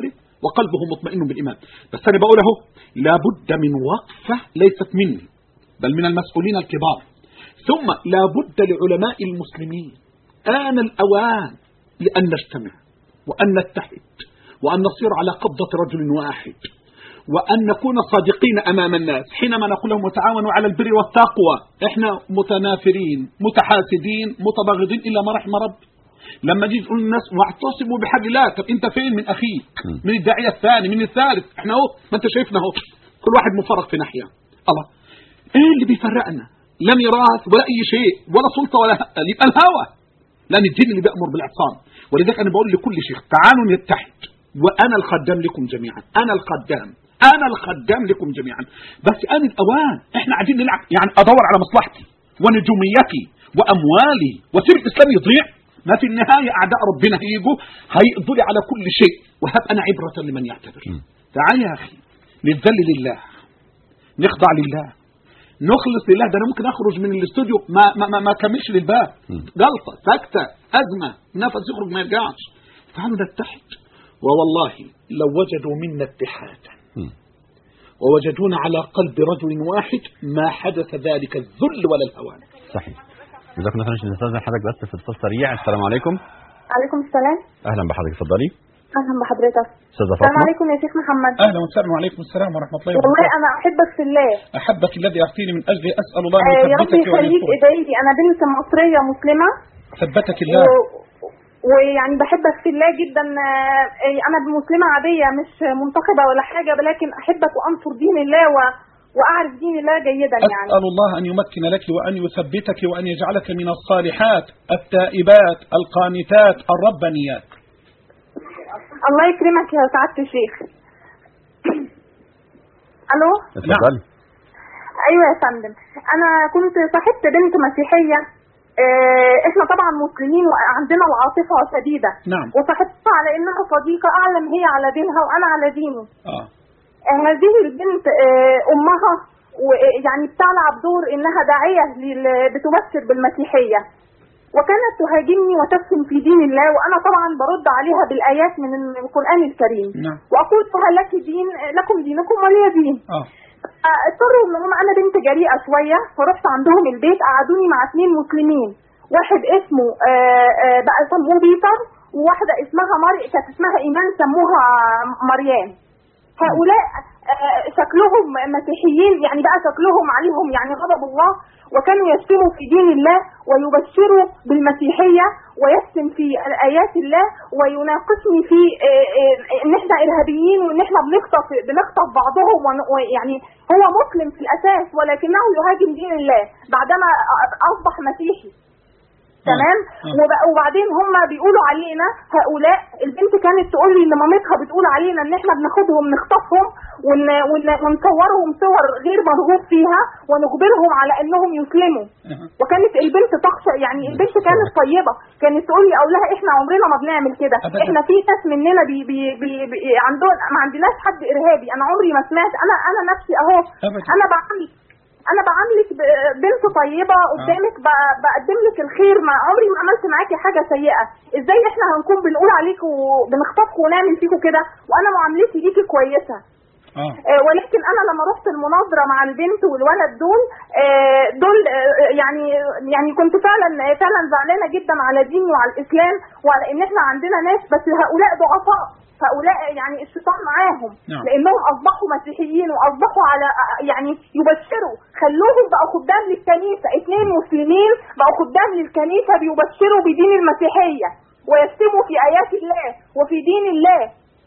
Speaker 6: وقلبه مطمئن بالإيمان بس أنا بقول أهو لابد من وقفة ليست مني بل من المسؤولين الكبار ثم لابد لعلماء المسلمين آن الأوان لأن نجتمع وأن نتحد وأن نصير على قبضة رجل واحد وأن نكون صادقين أمام الناس حينما نقول لهم وتعاونوا على البر والتقوى إحنا متنافرين متحاسدين متباغضين إلا ما رحم رب لما نيجي نقول للناس واعتصموا بحبل الله طب انت فين من اخيك من الداعيه الثاني من الثالث احنا اهو ما انت شايفنا اهو كل واحد مفرق في ناحيه الله ايه اللي بيفرقنا لا ميراث ولا اي شيء ولا سلطه ولا يبقى الهوى لان الدين اللي بيامر بالاعتصام ولذلك انا بقول لكل شيخ تعالوا نتحد وانا الخدام لكم جميعا انا الخدام انا الخدام لكم جميعا بس ان الاوان احنا قاعدين نلعب يعني ادور على مصلحتي ونجوميتي واموالي وسير الاسلام يضيع ما في النهايه اعداء ربنا هيجوا هيقضوا لي على كل شيء وهب انا عبره لمن يعتبر تعال يا اخي نتذل لله نخضع لله نخلص لله ده انا ممكن اخرج من الاستوديو ما ما ما, ما كملش للباب جلطه سكته ازمه نفس يخرج ما يرجعش تعالوا نتحد ووالله لو وجدوا منا اتحادا ووجدونا على قلب رجل واحد ما حدث ذلك الذل ولا الهوان
Speaker 4: صحيح جزاكم الله خير نستاذن حضرتك بس في اتصال سريع السلام عليكم
Speaker 7: عليكم السلام
Speaker 4: اهلا بحضرتك اتفضلي
Speaker 7: اهلا بحضرتك
Speaker 4: استاذه
Speaker 7: السلام
Speaker 4: فاطمه
Speaker 7: عليكم يا شيخ محمد
Speaker 6: اهلا وسهلا وعليكم السلام ورحمه الله
Speaker 7: والله
Speaker 6: وبركاته
Speaker 7: انا احبك في الله
Speaker 6: احبك الذي اعطيني من اجله اسال الله ان
Speaker 7: آه يا رب
Speaker 6: يثبتك وان
Speaker 7: يخليك
Speaker 6: ينصرك
Speaker 7: ادعي لي انا بنت مصريه مسلمه
Speaker 6: ثبتك الله
Speaker 7: و- ويعني بحبك في الله جدا آه، انا مسلمه عاديه مش منتخبه ولا حاجه ولكن احبك وانصر دين الله و... واعرف دين الله جيدا يعني
Speaker 6: أسأل الله أن يمكن لك وأن يثبتك وأن يجعلك من الصالحات التائبات القانتات الربانيات
Speaker 7: الله يكرمك يا سعاده الشيخ الو
Speaker 4: اتفضلي
Speaker 7: ايوه يا فندم انا كنت صاحبت بنت مسيحيه آه، احنا طبعا مسلمين وعندنا العاطفه شديده
Speaker 6: نعم
Speaker 7: وصاحبتها على انها صديقه اعلم هي على دينها وانا على ديني
Speaker 6: آه.
Speaker 7: آه، هذه البنت آه، امها ويعني بتلعب دور انها داعيه لل- بتبشر بالمسيحيه وكانت تهاجمني وتشتم في دين الله وانا طبعا برد عليها بالايات من القران الكريم
Speaker 6: نعم
Speaker 7: واقول لها لك دين لكم دينكم ولي دين
Speaker 6: آه.
Speaker 7: اضطروا ان هم انا بنت جريئه شويه فرحت عندهم البيت قعدوني مع اثنين مسلمين واحد اسمه آه، آه، بقى سموه بيتر وواحده اسمها مري كانت اسمها ايمان سموها مريم هؤلاء آه، شكلهم مسيحيين يعني بقى شكلهم عليهم يعني غضب الله وكانوا يشتموا في دين الله ويبشروا بالمسيحيه ويشتم في ايات الله ويناقشني في آه، آه، ان احنا ارهابيين وان احنا بنخطف بنخطف بعضهم ون- ويعني هو مسلم في الاساس ولكنه يهاجم دين الله بعدما اصبح مسيحي تمام وب- وبعدين هم بيقولوا علينا هؤلاء البنت كانت تقول لي ان مامتها بتقول علينا ان احنا بناخدهم نخطفهم ون... ون... ونصورهم صور غير مرغوب فيها ونجبرهم على انهم يسلموا وكانت البنت تخشى يعني البنت كانت طيبه كانت تقول لي اقول لها احنا عمرنا ما بنعمل كده
Speaker 6: أبداً.
Speaker 7: احنا في ناس مننا بي بي بي بي عندهم ما عندناش حد ارهابي انا عمري ما سمعت انا انا نفسي اهو
Speaker 6: أبداً.
Speaker 7: انا بعمل انا بعاملك ب- بنت طيبه قدامك ب- بقدم لك الخير ما عمري ما عملت معاكي حاجه سيئه ازاي احنا هنكون بنقول عليكم وبنخطفكم ونعمل فيكم كده وانا معاملتي ليكي كويسه
Speaker 6: آه.
Speaker 7: آه، ولكن انا لما رحت المناظره مع البنت والولد دول آه، دول آه، يعني يعني كنت فعلا فعلا زعلانه جدا على ديني وعلى الاسلام وعلى ان احنا عندنا ناس بس هؤلاء ضعفاء هؤلاء يعني الشيطان معاهم
Speaker 6: نعم.
Speaker 7: لانهم اصبحوا مسيحيين واصبحوا على يعني يبشروا خلوهم بقوا خدام للكنيسه اثنين مسلمين بقوا خدام للكنيسه بيبشروا بدين المسيحيه ويشتموا في ايات الله وفي دين الله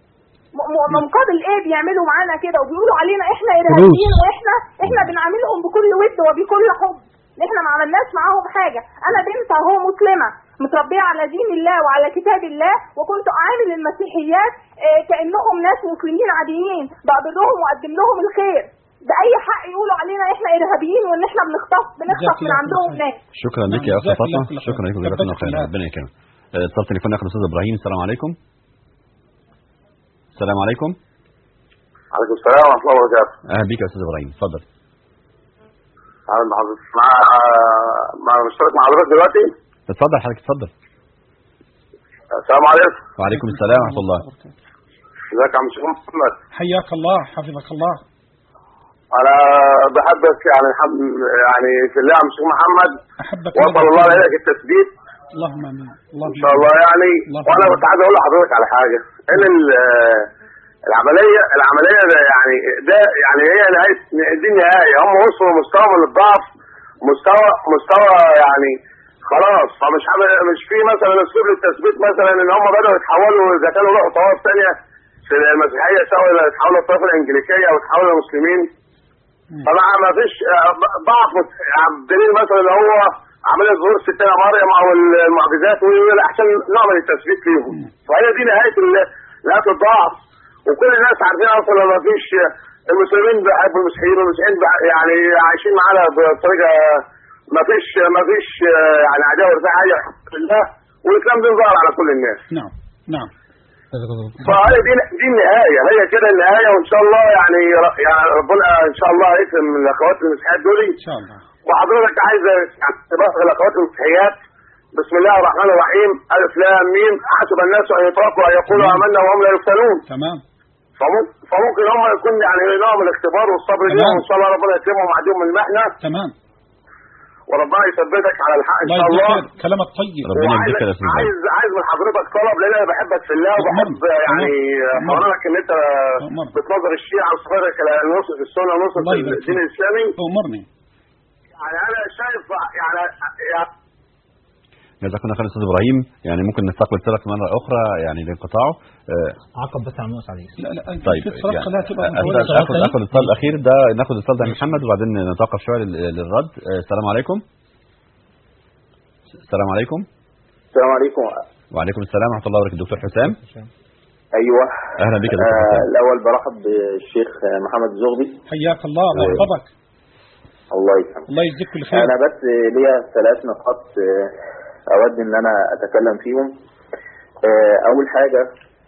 Speaker 7: م- م- مقابل ايه بيعملوا معانا كده وبيقولوا علينا احنا ارهابيين واحنا احنا بنعاملهم بكل ود وبكل حب احنا ما عملناش معاهم حاجه انا بنت اهو مسلمه متربيه على دين الله وعلى كتاب الله وكنت اعامل المسيحيات آه، كانهم ناس مسلمين عاديين بقبلهم واقدم لهم الخير باي حق يقولوا علينا احنا ارهابيين وان احنا بنخطف بنخطف
Speaker 6: جزاك
Speaker 7: من
Speaker 6: الله
Speaker 7: عندهم
Speaker 6: خير.
Speaker 7: ناس
Speaker 4: شكرا لك يا اخت
Speaker 6: جزاك الله
Speaker 4: فاطمه
Speaker 6: كل خير.
Speaker 4: شكرا لكم جزاكم الله
Speaker 6: ثبتك
Speaker 4: خير
Speaker 6: الله.
Speaker 4: ربنا يكرمك آه، اتصال تليفون اخر الاستاذ ابراهيم السلام عليكم السلام عليكم
Speaker 9: عليكم السلام ورحمة الله وبركاته.
Speaker 4: اهلا بيك يا استاذ ابراهيم اتفضل
Speaker 9: أهلا بحضرتك. مع مع مشترك مع حضرتك دلوقتي.
Speaker 4: اتفضل حضرتك اتفضل
Speaker 9: السلام عليكم.
Speaker 4: وعليكم السلام ورحمه الله
Speaker 9: ازيك يا عم شيخ محمد
Speaker 6: حياك الله حفظك الله
Speaker 9: انا بحبك يعني الحمد يعني في الله يا عم شيخ محمد
Speaker 6: أحبك
Speaker 9: واسال الله لك التثبيت
Speaker 6: اللهم آمين اللهم
Speaker 9: ان شاء الله يعني
Speaker 6: الله
Speaker 9: وانا
Speaker 6: يبارك.
Speaker 9: كنت عايز اقول لحضرتك على حاجه ان ال- العمليه العمليه ده يعني ده يعني هي نهايه دي النهايه هم وصلوا لمستوى من الضعف مستوى مستوى يعني خلاص فمش عامل مش في مثلا اسلوب للتثبيت مثلا ان هم بداوا يتحولوا اذا كانوا روحوا طوائف ثانيه في المسيحيه سواء إلى يتحولوا الطائفه الانجليكيه او يتحولوا المسلمين طبعا ما فيش آه، ضعف يعني بدليل مثلا اللي هو عمليه ظهور الستة مريم او المعجزات ويقول احسن نوع من التثبيت ليهم فهي دي نهايه ال- نهايه الضعف وكل الناس عارفين اصلا ما فيش المسلمين بيحبوا المسيحيين والمسيحيين بح- يعني عايشين معانا بطريقه ما فيش ما فيش آه، يعني عداوه ولا حاجه الحمد لله والاسلام ده ظهر على كل الناس
Speaker 6: نعم نعم
Speaker 9: فهي دي دي النهايه هي كده النهايه وان شاء الله يعني ر- يعني ربنا ان شاء الله يكرم من الاخوات المسيحيات دول
Speaker 6: إن شاء الله
Speaker 9: وحضرتك عايز يعني تبقى الاخوات المسيحيات بسم الله الرحمن الرحيم الف لام ميم حسب الناس ان يتركوا ان يقولوا امنا وهم لا يفتنون
Speaker 6: تمام
Speaker 9: فممكن فممكن هم يكون يعني نوع من الاختبار والصبر
Speaker 6: تمام.
Speaker 9: ليهم وان شاء الله ربنا يكرمهم ويعديهم من المحنه
Speaker 6: تمام
Speaker 9: وربنا يثبتك على الحق ان
Speaker 6: الله
Speaker 9: شاء
Speaker 6: يجزيك
Speaker 9: الله
Speaker 6: خير كلامك طيب
Speaker 4: ربنا
Speaker 9: وعايز
Speaker 4: يجزيك يا استاذ
Speaker 9: عايز عايز من حضرتك طلب لان انا بحبك في الله وبحب
Speaker 6: أمرني.
Speaker 9: يعني
Speaker 6: أمرني.
Speaker 9: حضرتك ان انت
Speaker 6: أمرني.
Speaker 9: بتنظر الشيعة وصفاتك نصرة السنة ونصرة
Speaker 6: الله يبارك
Speaker 9: الدين
Speaker 6: فيك.
Speaker 9: الإسلامي
Speaker 6: أمرني
Speaker 9: يعني أنا شايف يعني يعني
Speaker 4: جزاكم الله خير استاذ ابراهيم يعني ممكن نستقبل اتصالك مره اخرى يعني لانقطاعه آه،
Speaker 5: عقب بس على النقص عليه
Speaker 6: لا لا أنت
Speaker 4: طيب
Speaker 6: في اتصالات
Speaker 4: يعني
Speaker 6: خلاها تبقى
Speaker 4: أخذ
Speaker 6: متولدة.
Speaker 4: اخذ اخذ الاتصال الاخير ده ناخذ الاتصال ده من محمد وبعدين نتوقف شويه لل- للرد آه، السلام عليكم السلام عليكم
Speaker 9: السلام عليكم
Speaker 4: وعليكم السلام ورحمه الله وبركاته دكتور حسام
Speaker 9: أيوه
Speaker 4: اهلا بك يا دكتور
Speaker 9: آه
Speaker 4: حسام
Speaker 9: الأول برحب بالشيخ محمد الزغبي
Speaker 6: حياك الله الله يحفظك
Speaker 9: الله يسلمك
Speaker 6: الله يجزيك كل خير
Speaker 9: أنا بس ليا ثلاث نقاط آه، أود إن أنا أتكلم فيهم آه، أول حاجة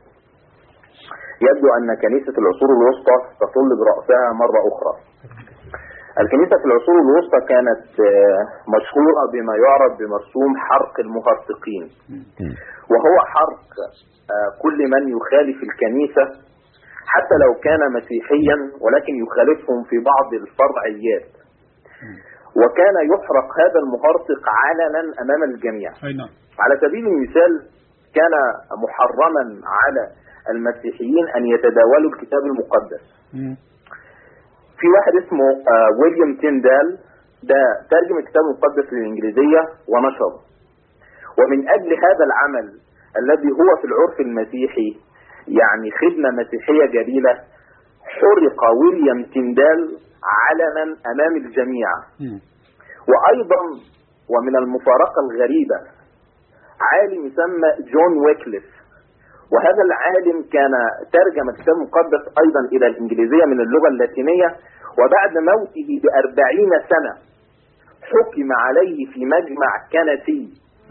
Speaker 9: يبدو أن كنيسة العصور الوسطى تطل برأسها مرة أخرى الكنيسة في العصور الوسطى كانت آه، مشهورة بما يعرف بمرسوم حرق المهرطقين
Speaker 4: مم.
Speaker 9: وهو حرق آه، كل من يخالف الكنيسة حتى لو كان مسيحيا ولكن يخالفهم في بعض الفرعيات وكان يحرق هذا المهرطق علنا أمام الجميع
Speaker 6: أي نعم
Speaker 9: على سبيل المثال كان محرما على المسيحيين أن يتداولوا الكتاب المقدس
Speaker 6: مم.
Speaker 9: في واحد اسمه آه، ويليام تيندال ده ترجم الكتاب المقدس للإنجليزية ونشره ومن أجل هذا العمل الذي هو في العرف المسيحي يعني خدمة مسيحية جليلة حرق ويليام تيندال علنا أمام الجميع
Speaker 6: مم.
Speaker 9: وأيضا ومن المفارقة الغريبة عالم يسمى جون ويكليف وهذا العالم كان ترجم الكتاب المقدس أيضا إلى الإنجليزية من اللغة اللاتينية وبعد موته بأربعين سنة حكم عليه في مجمع كنسي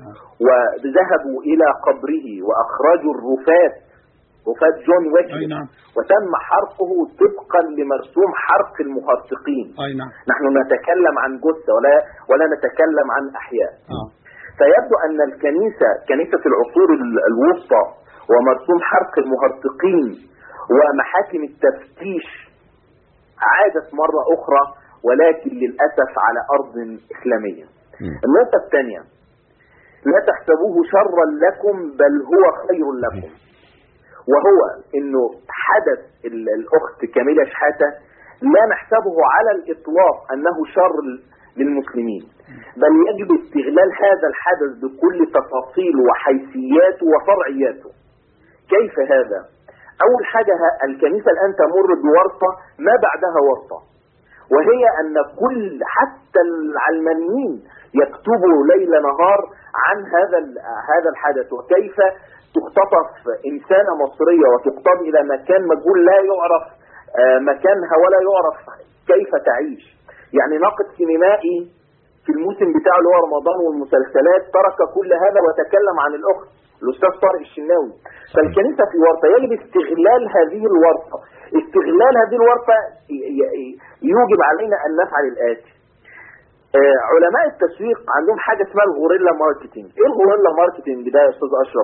Speaker 9: وذهبوا إلى قبره وأخرجوا الرفات رفات جون
Speaker 6: أي
Speaker 9: ويكليف
Speaker 6: نعم
Speaker 9: وتم حرقه طبقا لمرسوم حرق المهرطقين
Speaker 6: أي نعم
Speaker 9: نحن نتكلم عن جثة ولا ولا نتكلم عن أحياء
Speaker 6: آه.
Speaker 9: فيبدو أن الكنيسة كنيسة العصور ال- الوسطى ومرسوم حرق المهرطقين ومحاكم التفتيش عادت مرة أخرى ولكن للأسف على أرض إسلامية
Speaker 4: مم.
Speaker 9: النقطة الثانية لا تحسبوه شرا لكم بل هو خير لكم وهو انه حدث ال- الاخت كاميلا شحاته لا نحسبه على الاطلاق انه شر للمسلمين بل يجب استغلال هذا الحدث بكل تفاصيله وحيثياته وفرعياته كيف هذا اول حاجه ه- الكنيسه الان تمر بورطه ما بعدها ورطه وهي ان كل حتى العلمانيين يكتبوا ليل نهار عن هذا ال- هذا الحدث وكيف تختطف انسانه مصريه وتقتاد الى مكان مجهول لا يعرف آه، مكانها ولا يعرف كيف تعيش يعني ناقد سينمائي في الموسم بتاعه اللي هو رمضان والمسلسلات ترك كل هذا وتكلم عن الاخت الاستاذ طارق الشناوي فالكنيسه في ورطه يجب استغلال هذه الورطه استغلال هذه الورطه ي- ي- يوجب علينا ان نفعل الاتي آه، علماء التسويق عندهم حاجه اسمها الغوريلا ماركتينج ايه الغوريلا ماركتينج ده يا استاذ اشرف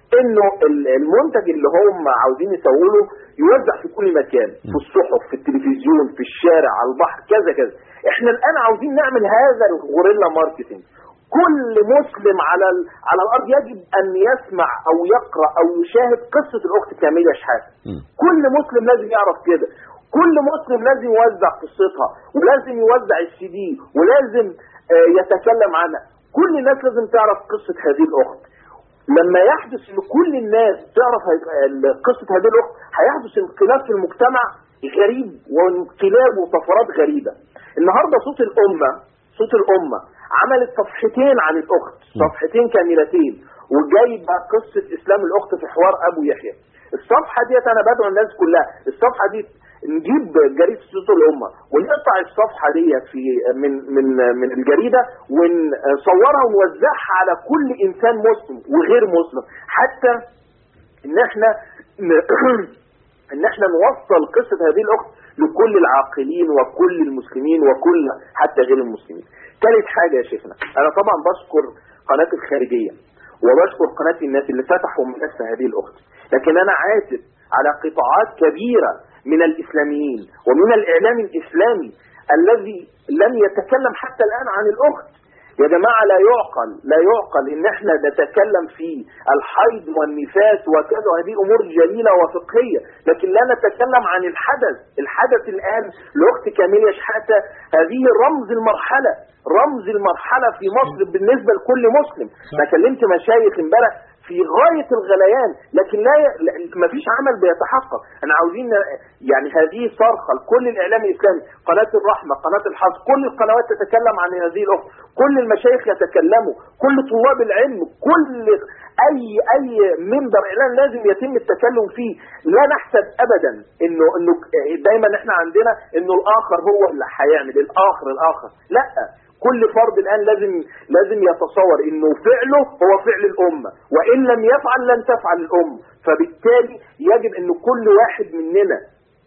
Speaker 9: انه ال- المنتج اللي هم عاوزين يسووا له يوزع في كل مكان في الصحف في التلفزيون في الشارع على البحر كذا كذا احنا الان عاوزين نعمل هذا الغوريلا ماركتينج كل مسلم على ال- على الارض يجب ان يسمع او يقرا او يشاهد قصه الاخت كاميليا شحاته
Speaker 4: مم.
Speaker 9: كل مسلم لازم يعرف كده كل مسلم لازم يوزع قصتها ولازم يوزع السي دي ولازم آه، يتكلم عنها كل الناس لازم تعرف قصة هذه الأخت لما يحدث ان كل الناس تعرف هي- ال- قصة هذه الأخت هيحدث انقلاب في المجتمع غريب وانقلاب وطفرات غريبة النهاردة صوت الأمة صوت الأمة عملت صفحتين عن الأخت صفحتين كاملتين وجايبة قصة إسلام الأخت في حوار أبو يحيى الصفحة ديت أنا بدعو الناس كلها الصفحة دي نجيب جريدة صوت الأمة ونقطع الصفحة دي في من من من الجريدة ونصورها ونوزعها على كل إنسان مسلم وغير مسلم حتى إن إحنا ن- إن إحنا نوصل قصة هذه الأخت لكل العاقلين وكل المسلمين وكل حتى غير المسلمين. ثالث حاجة يا شيخنا أنا طبعا بشكر قناة الخارجية وبشكر قناة الناس اللي فتحوا ملف هذه الأخت لكن أنا عاتب على قطاعات كبيرة من الإسلاميين ومن الإعلام الإسلامي الذي لم يتكلم حتى الآن عن الأخت يا جماعة لا يعقل لا يعقل ان احنا نتكلم في الحيض والنفاس وكذا وهذه امور جليلة وفقهية لكن لا نتكلم عن الحدث الحدث الان لاخت كاميليا شحاتة هذه رمز المرحلة رمز المرحلة في مصر بالنسبة لكل مسلم انا كلمت مشايخ امبارح في غاية الغليان لكن لا ي... ما فيش عمل بيتحقق انا عاوزين ن- يعني هذه صرخة لكل الاعلام الاسلامي قناة الرحمة قناة الحظ كل القنوات تتكلم عن هذه الاخت كل المشايخ يتكلموا كل طلاب العلم كل اي اي منبر اعلان لازم يتم التكلم فيه لا نحسب ابدا انه انه دايما احنا عندنا انه الاخر هو اللي هيعمل الاخر الاخر لا كل فرد الان لازم لازم يتصور انه فعله هو فعل الامه وان لم يفعل لن تفعل الامه فبالتالي يجب ان كل واحد مننا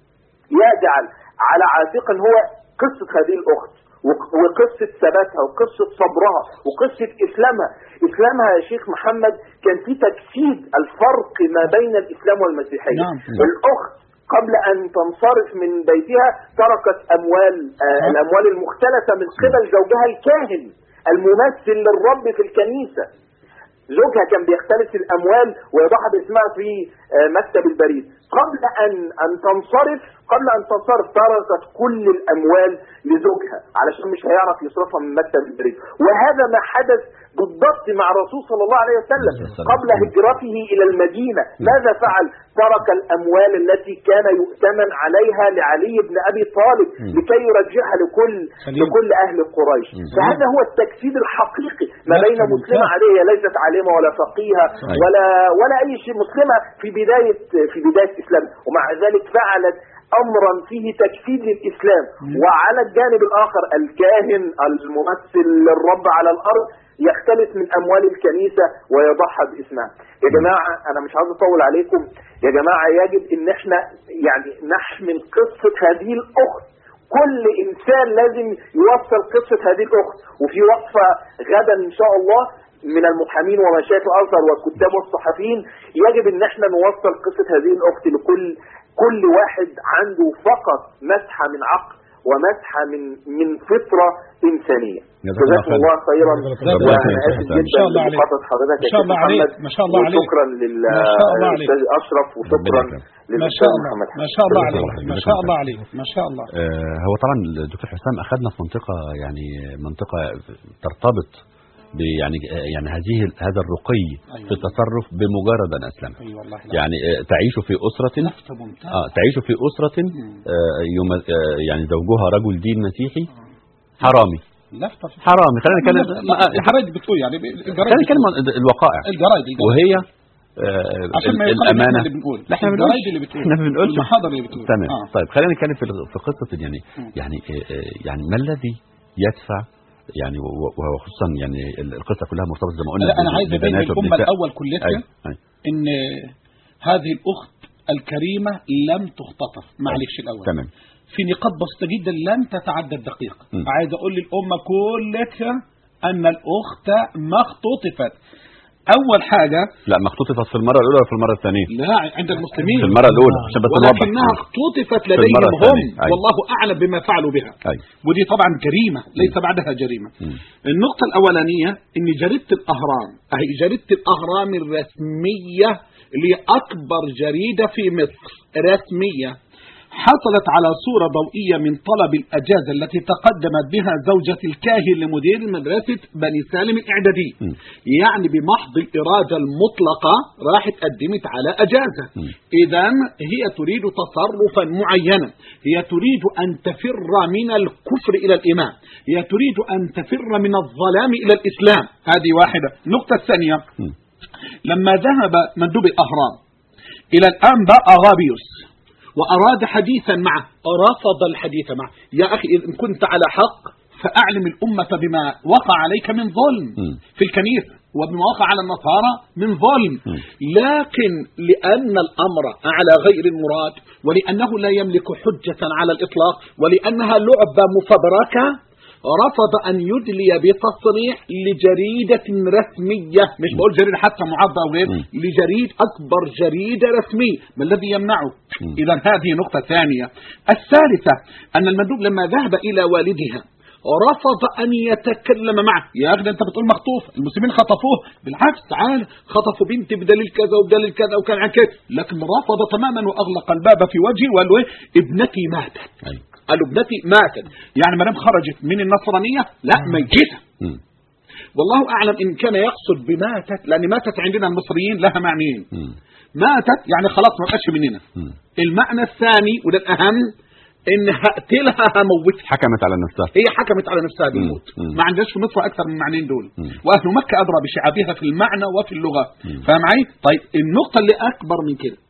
Speaker 9: يجعل على عاتقا هو قصة هذه الأخت وق- وقصة ثباتها وقصة صبرها وقصة إسلامها إسلامها يا شيخ محمد كان في تجسيد الفرق ما بين الإسلام والمسيحية
Speaker 6: نعم.
Speaker 9: الأخت قبل أن تنصرف من بيتها تركت أموال آه الأموال المختلفة من قبل زوجها الكاهن الممثل للرب في الكنيسة زوجها كان بيختلس الاموال ويضعها باسمها في آه، مكتب البريد قبل ان ان تنصرف قبل ان تنصرف تركت كل الاموال لزوجها علشان مش هيعرف يصرفها من مكتب البريد وهذا ما حدث بالضبط مع الرسول صلى الله عليه وسلم قبل هجرته الى المدينه ماذا فعل ترك الاموال التي كان يؤتمن عليها لعلي بن ابي طالب لكي يرجعها لكل
Speaker 6: سليم.
Speaker 9: لكل اهل قريش فهذا هو التجسيد الحقيقي ما
Speaker 6: لا،
Speaker 9: بين
Speaker 6: ممتاز.
Speaker 9: مسلمه عاديه ليست عالمه ولا فقيهه
Speaker 4: صحيح.
Speaker 9: ولا ولا اي شيء مسلمه في بدايه في بدايه الاسلام ومع ذلك فعلت امرا فيه تجسيد للاسلام وعلى الجانب الاخر الكاهن الممثل للرب على الارض يختلس من اموال الكنيسه ويضحى باسمها يا جماعه انا مش عاوز اطول عليكم يا جماعه يجب ان احنا يعني نحمل قصه هذه الاخت كل انسان لازم يوصل قصه هذه الاخت وفي وقفه غدا ان شاء الله من المحامين ومشايخ الازهر والكتاب والصحفيين يجب ان احنا نوصل قصه هذه الاخت لكل كل واحد عنده فقط مسحه من عقل ومسحه من من فطره انسانيه
Speaker 4: جزاك الله
Speaker 9: جزاكم
Speaker 4: خير.
Speaker 9: الله خيرا
Speaker 6: جزاك
Speaker 4: الله
Speaker 9: وانا
Speaker 4: خير.
Speaker 9: اسف
Speaker 4: إن
Speaker 9: جدا
Speaker 6: شاء الله عليك.
Speaker 9: لمقاطعه حضرتك
Speaker 6: ما شاء الله عليك. ما شاء الله عليك.
Speaker 9: وشكرا لل
Speaker 6: ما شاء الله عليك.
Speaker 9: للاستاذ اشرف وشكرا
Speaker 4: ربنا يكرمك.
Speaker 6: ما شاء
Speaker 9: للاستاذ
Speaker 6: الله
Speaker 9: محمد
Speaker 6: ما شاء الله
Speaker 4: جزاك
Speaker 6: عليك
Speaker 4: الله خير.
Speaker 6: ما
Speaker 4: جزاك
Speaker 6: شاء
Speaker 4: الله
Speaker 6: الله
Speaker 4: خير.
Speaker 6: عليك ما شاء الله
Speaker 4: آه، هو طبعا الدكتور حسام اخذنا في منطقه يعني منطقه ترتبط ب يعني آه، يعني هذه هذا الرقي في التصرف بمجرد ان اسلم
Speaker 6: اي والله لا.
Speaker 4: يعني آه، تعيش في اسره
Speaker 6: لفتة ممتازة
Speaker 4: اه تعيش في اسره آه، يم- آه، يعني زوجها رجل دين مسيحي حرامي
Speaker 6: لفتة في-
Speaker 4: حرامي خلينا نتكلم
Speaker 6: لا، الجرايد بتقول يعني الجرايد
Speaker 4: خلينا نتكلم
Speaker 6: بتقول.
Speaker 4: عن الوقائع
Speaker 6: الجرايد الجرايد.
Speaker 4: وهي آه،
Speaker 6: عشان ما
Speaker 4: ال-
Speaker 6: يقال
Speaker 4: الامانه
Speaker 6: احنا اللي بنقول
Speaker 4: لا احنا ما
Speaker 6: الجرايد
Speaker 4: بنقولش
Speaker 6: اللي بتقول
Speaker 4: احنا ما بنقولش
Speaker 6: المحاضر اللي بتقول
Speaker 4: تمام
Speaker 6: آه.
Speaker 4: طيب خلينا نتكلم في في قصه يعني يعني آه، آه، يعني ما الذي يدفع يعني و- وهو خصوصا يعني ال- القصه كلها مرتبطه زي ما قلنا
Speaker 6: لا انا
Speaker 4: ب-
Speaker 6: عايز ابين
Speaker 4: ببنات
Speaker 6: الامه
Speaker 4: وبنساء.
Speaker 6: الاول كلها
Speaker 4: أيوة، أيوة.
Speaker 6: ان هذه الاخت الكريمه لم تختطف معلش الاول
Speaker 4: تمام
Speaker 6: في نقاط بسيطه جدا لن تتعدى الدقيقه
Speaker 4: م.
Speaker 6: عايز اقول للامه كلها ان الاخت ما اختطفت اول حاجه
Speaker 4: لا ما اختطفت في المره الاولى ولا في المره الثانيه
Speaker 6: لا عند المسلمين
Speaker 4: في المره الاولى عشان بس نوضح
Speaker 6: ولكنها اختطفت
Speaker 4: المرة
Speaker 6: لديهم هم
Speaker 4: الثانية. أيوة.
Speaker 6: والله اعلم بما فعلوا بها
Speaker 4: أيوة.
Speaker 6: ودي طبعا جريمه ليس بعدها جريمه
Speaker 4: مم.
Speaker 6: النقطه الاولانيه ان جريده الاهرام اهي جريده الاهرام الرسميه اللي هي اكبر جريده في مصر رسميه حصلت على صورة ضوئية من طلب الأجازة التي تقدمت بها زوجة الكاهن لمدير مدرسة بني سالم الإعدادي
Speaker 4: م.
Speaker 6: يعني بمحض الإرادة المطلقة راحت قدمت على أجازة
Speaker 4: م.
Speaker 6: إذا هي تريد تصرفا معينا هي تريد أن تفر من الكفر إلى الإيمان هي تريد أن تفر من الظلام إلى الإسلام هذه واحدة النقطة الثانية
Speaker 4: م.
Speaker 6: لما ذهب مندوب الأهرام إلى الأنبا أغابيوس وأراد حديثا معه رفض الحديث معه يا أخي إن كنت على حق فأعلم الأمة بما وقع عليك من ظلم
Speaker 4: م.
Speaker 6: في الكنيسة وبما وقع على النصارى من ظلم
Speaker 4: م.
Speaker 6: لكن لأن الأمر على غير المراد ولأنه لا يملك حجة على الإطلاق ولأنها لعبة مفبركة رفض أن يدلي بتصريح لجريدة رسمية مش بقول جريدة حتى معضة أو غير
Speaker 4: م.
Speaker 6: لجريد أكبر جريدة رسمية ما الذي يمنعه
Speaker 4: م.
Speaker 6: إذا هذه نقطة ثانية الثالثة أن المندوب لما ذهب إلى والدها رفض أن يتكلم معه يا أخي ده أنت بتقول مخطوف المسلمين خطفوه بالعكس تعال خطفوا بنتي بدليل كذا وبدليل كذا وكان عن كده لكن رفض تماما وأغلق الباب في وجهي وقال له إيه؟ ابنتي ماتت
Speaker 4: أيوة.
Speaker 6: قالوا ابنتي ماتت يعني ما دام خرجت من النصرانية لا ميتة
Speaker 4: م.
Speaker 6: والله أعلم إن كان يقصد بماتت لأن ماتت عندنا المصريين لها معنيين
Speaker 4: م.
Speaker 6: ماتت يعني خلاص ما بقاش مننا
Speaker 4: م.
Speaker 6: المعنى الثاني وده الأهم إن هقتلها هموتها
Speaker 4: حكمت على نفسها
Speaker 6: هي حكمت على نفسها بالموت
Speaker 4: مم.
Speaker 6: ما عندناش في مصر أكثر من المعنيين دول
Speaker 4: مم.
Speaker 6: وأهل مكة أدرى بشعابها في المعنى وفي اللغة
Speaker 4: مم.
Speaker 6: فاهم معي؟ طيب النقطة اللي أكبر من كده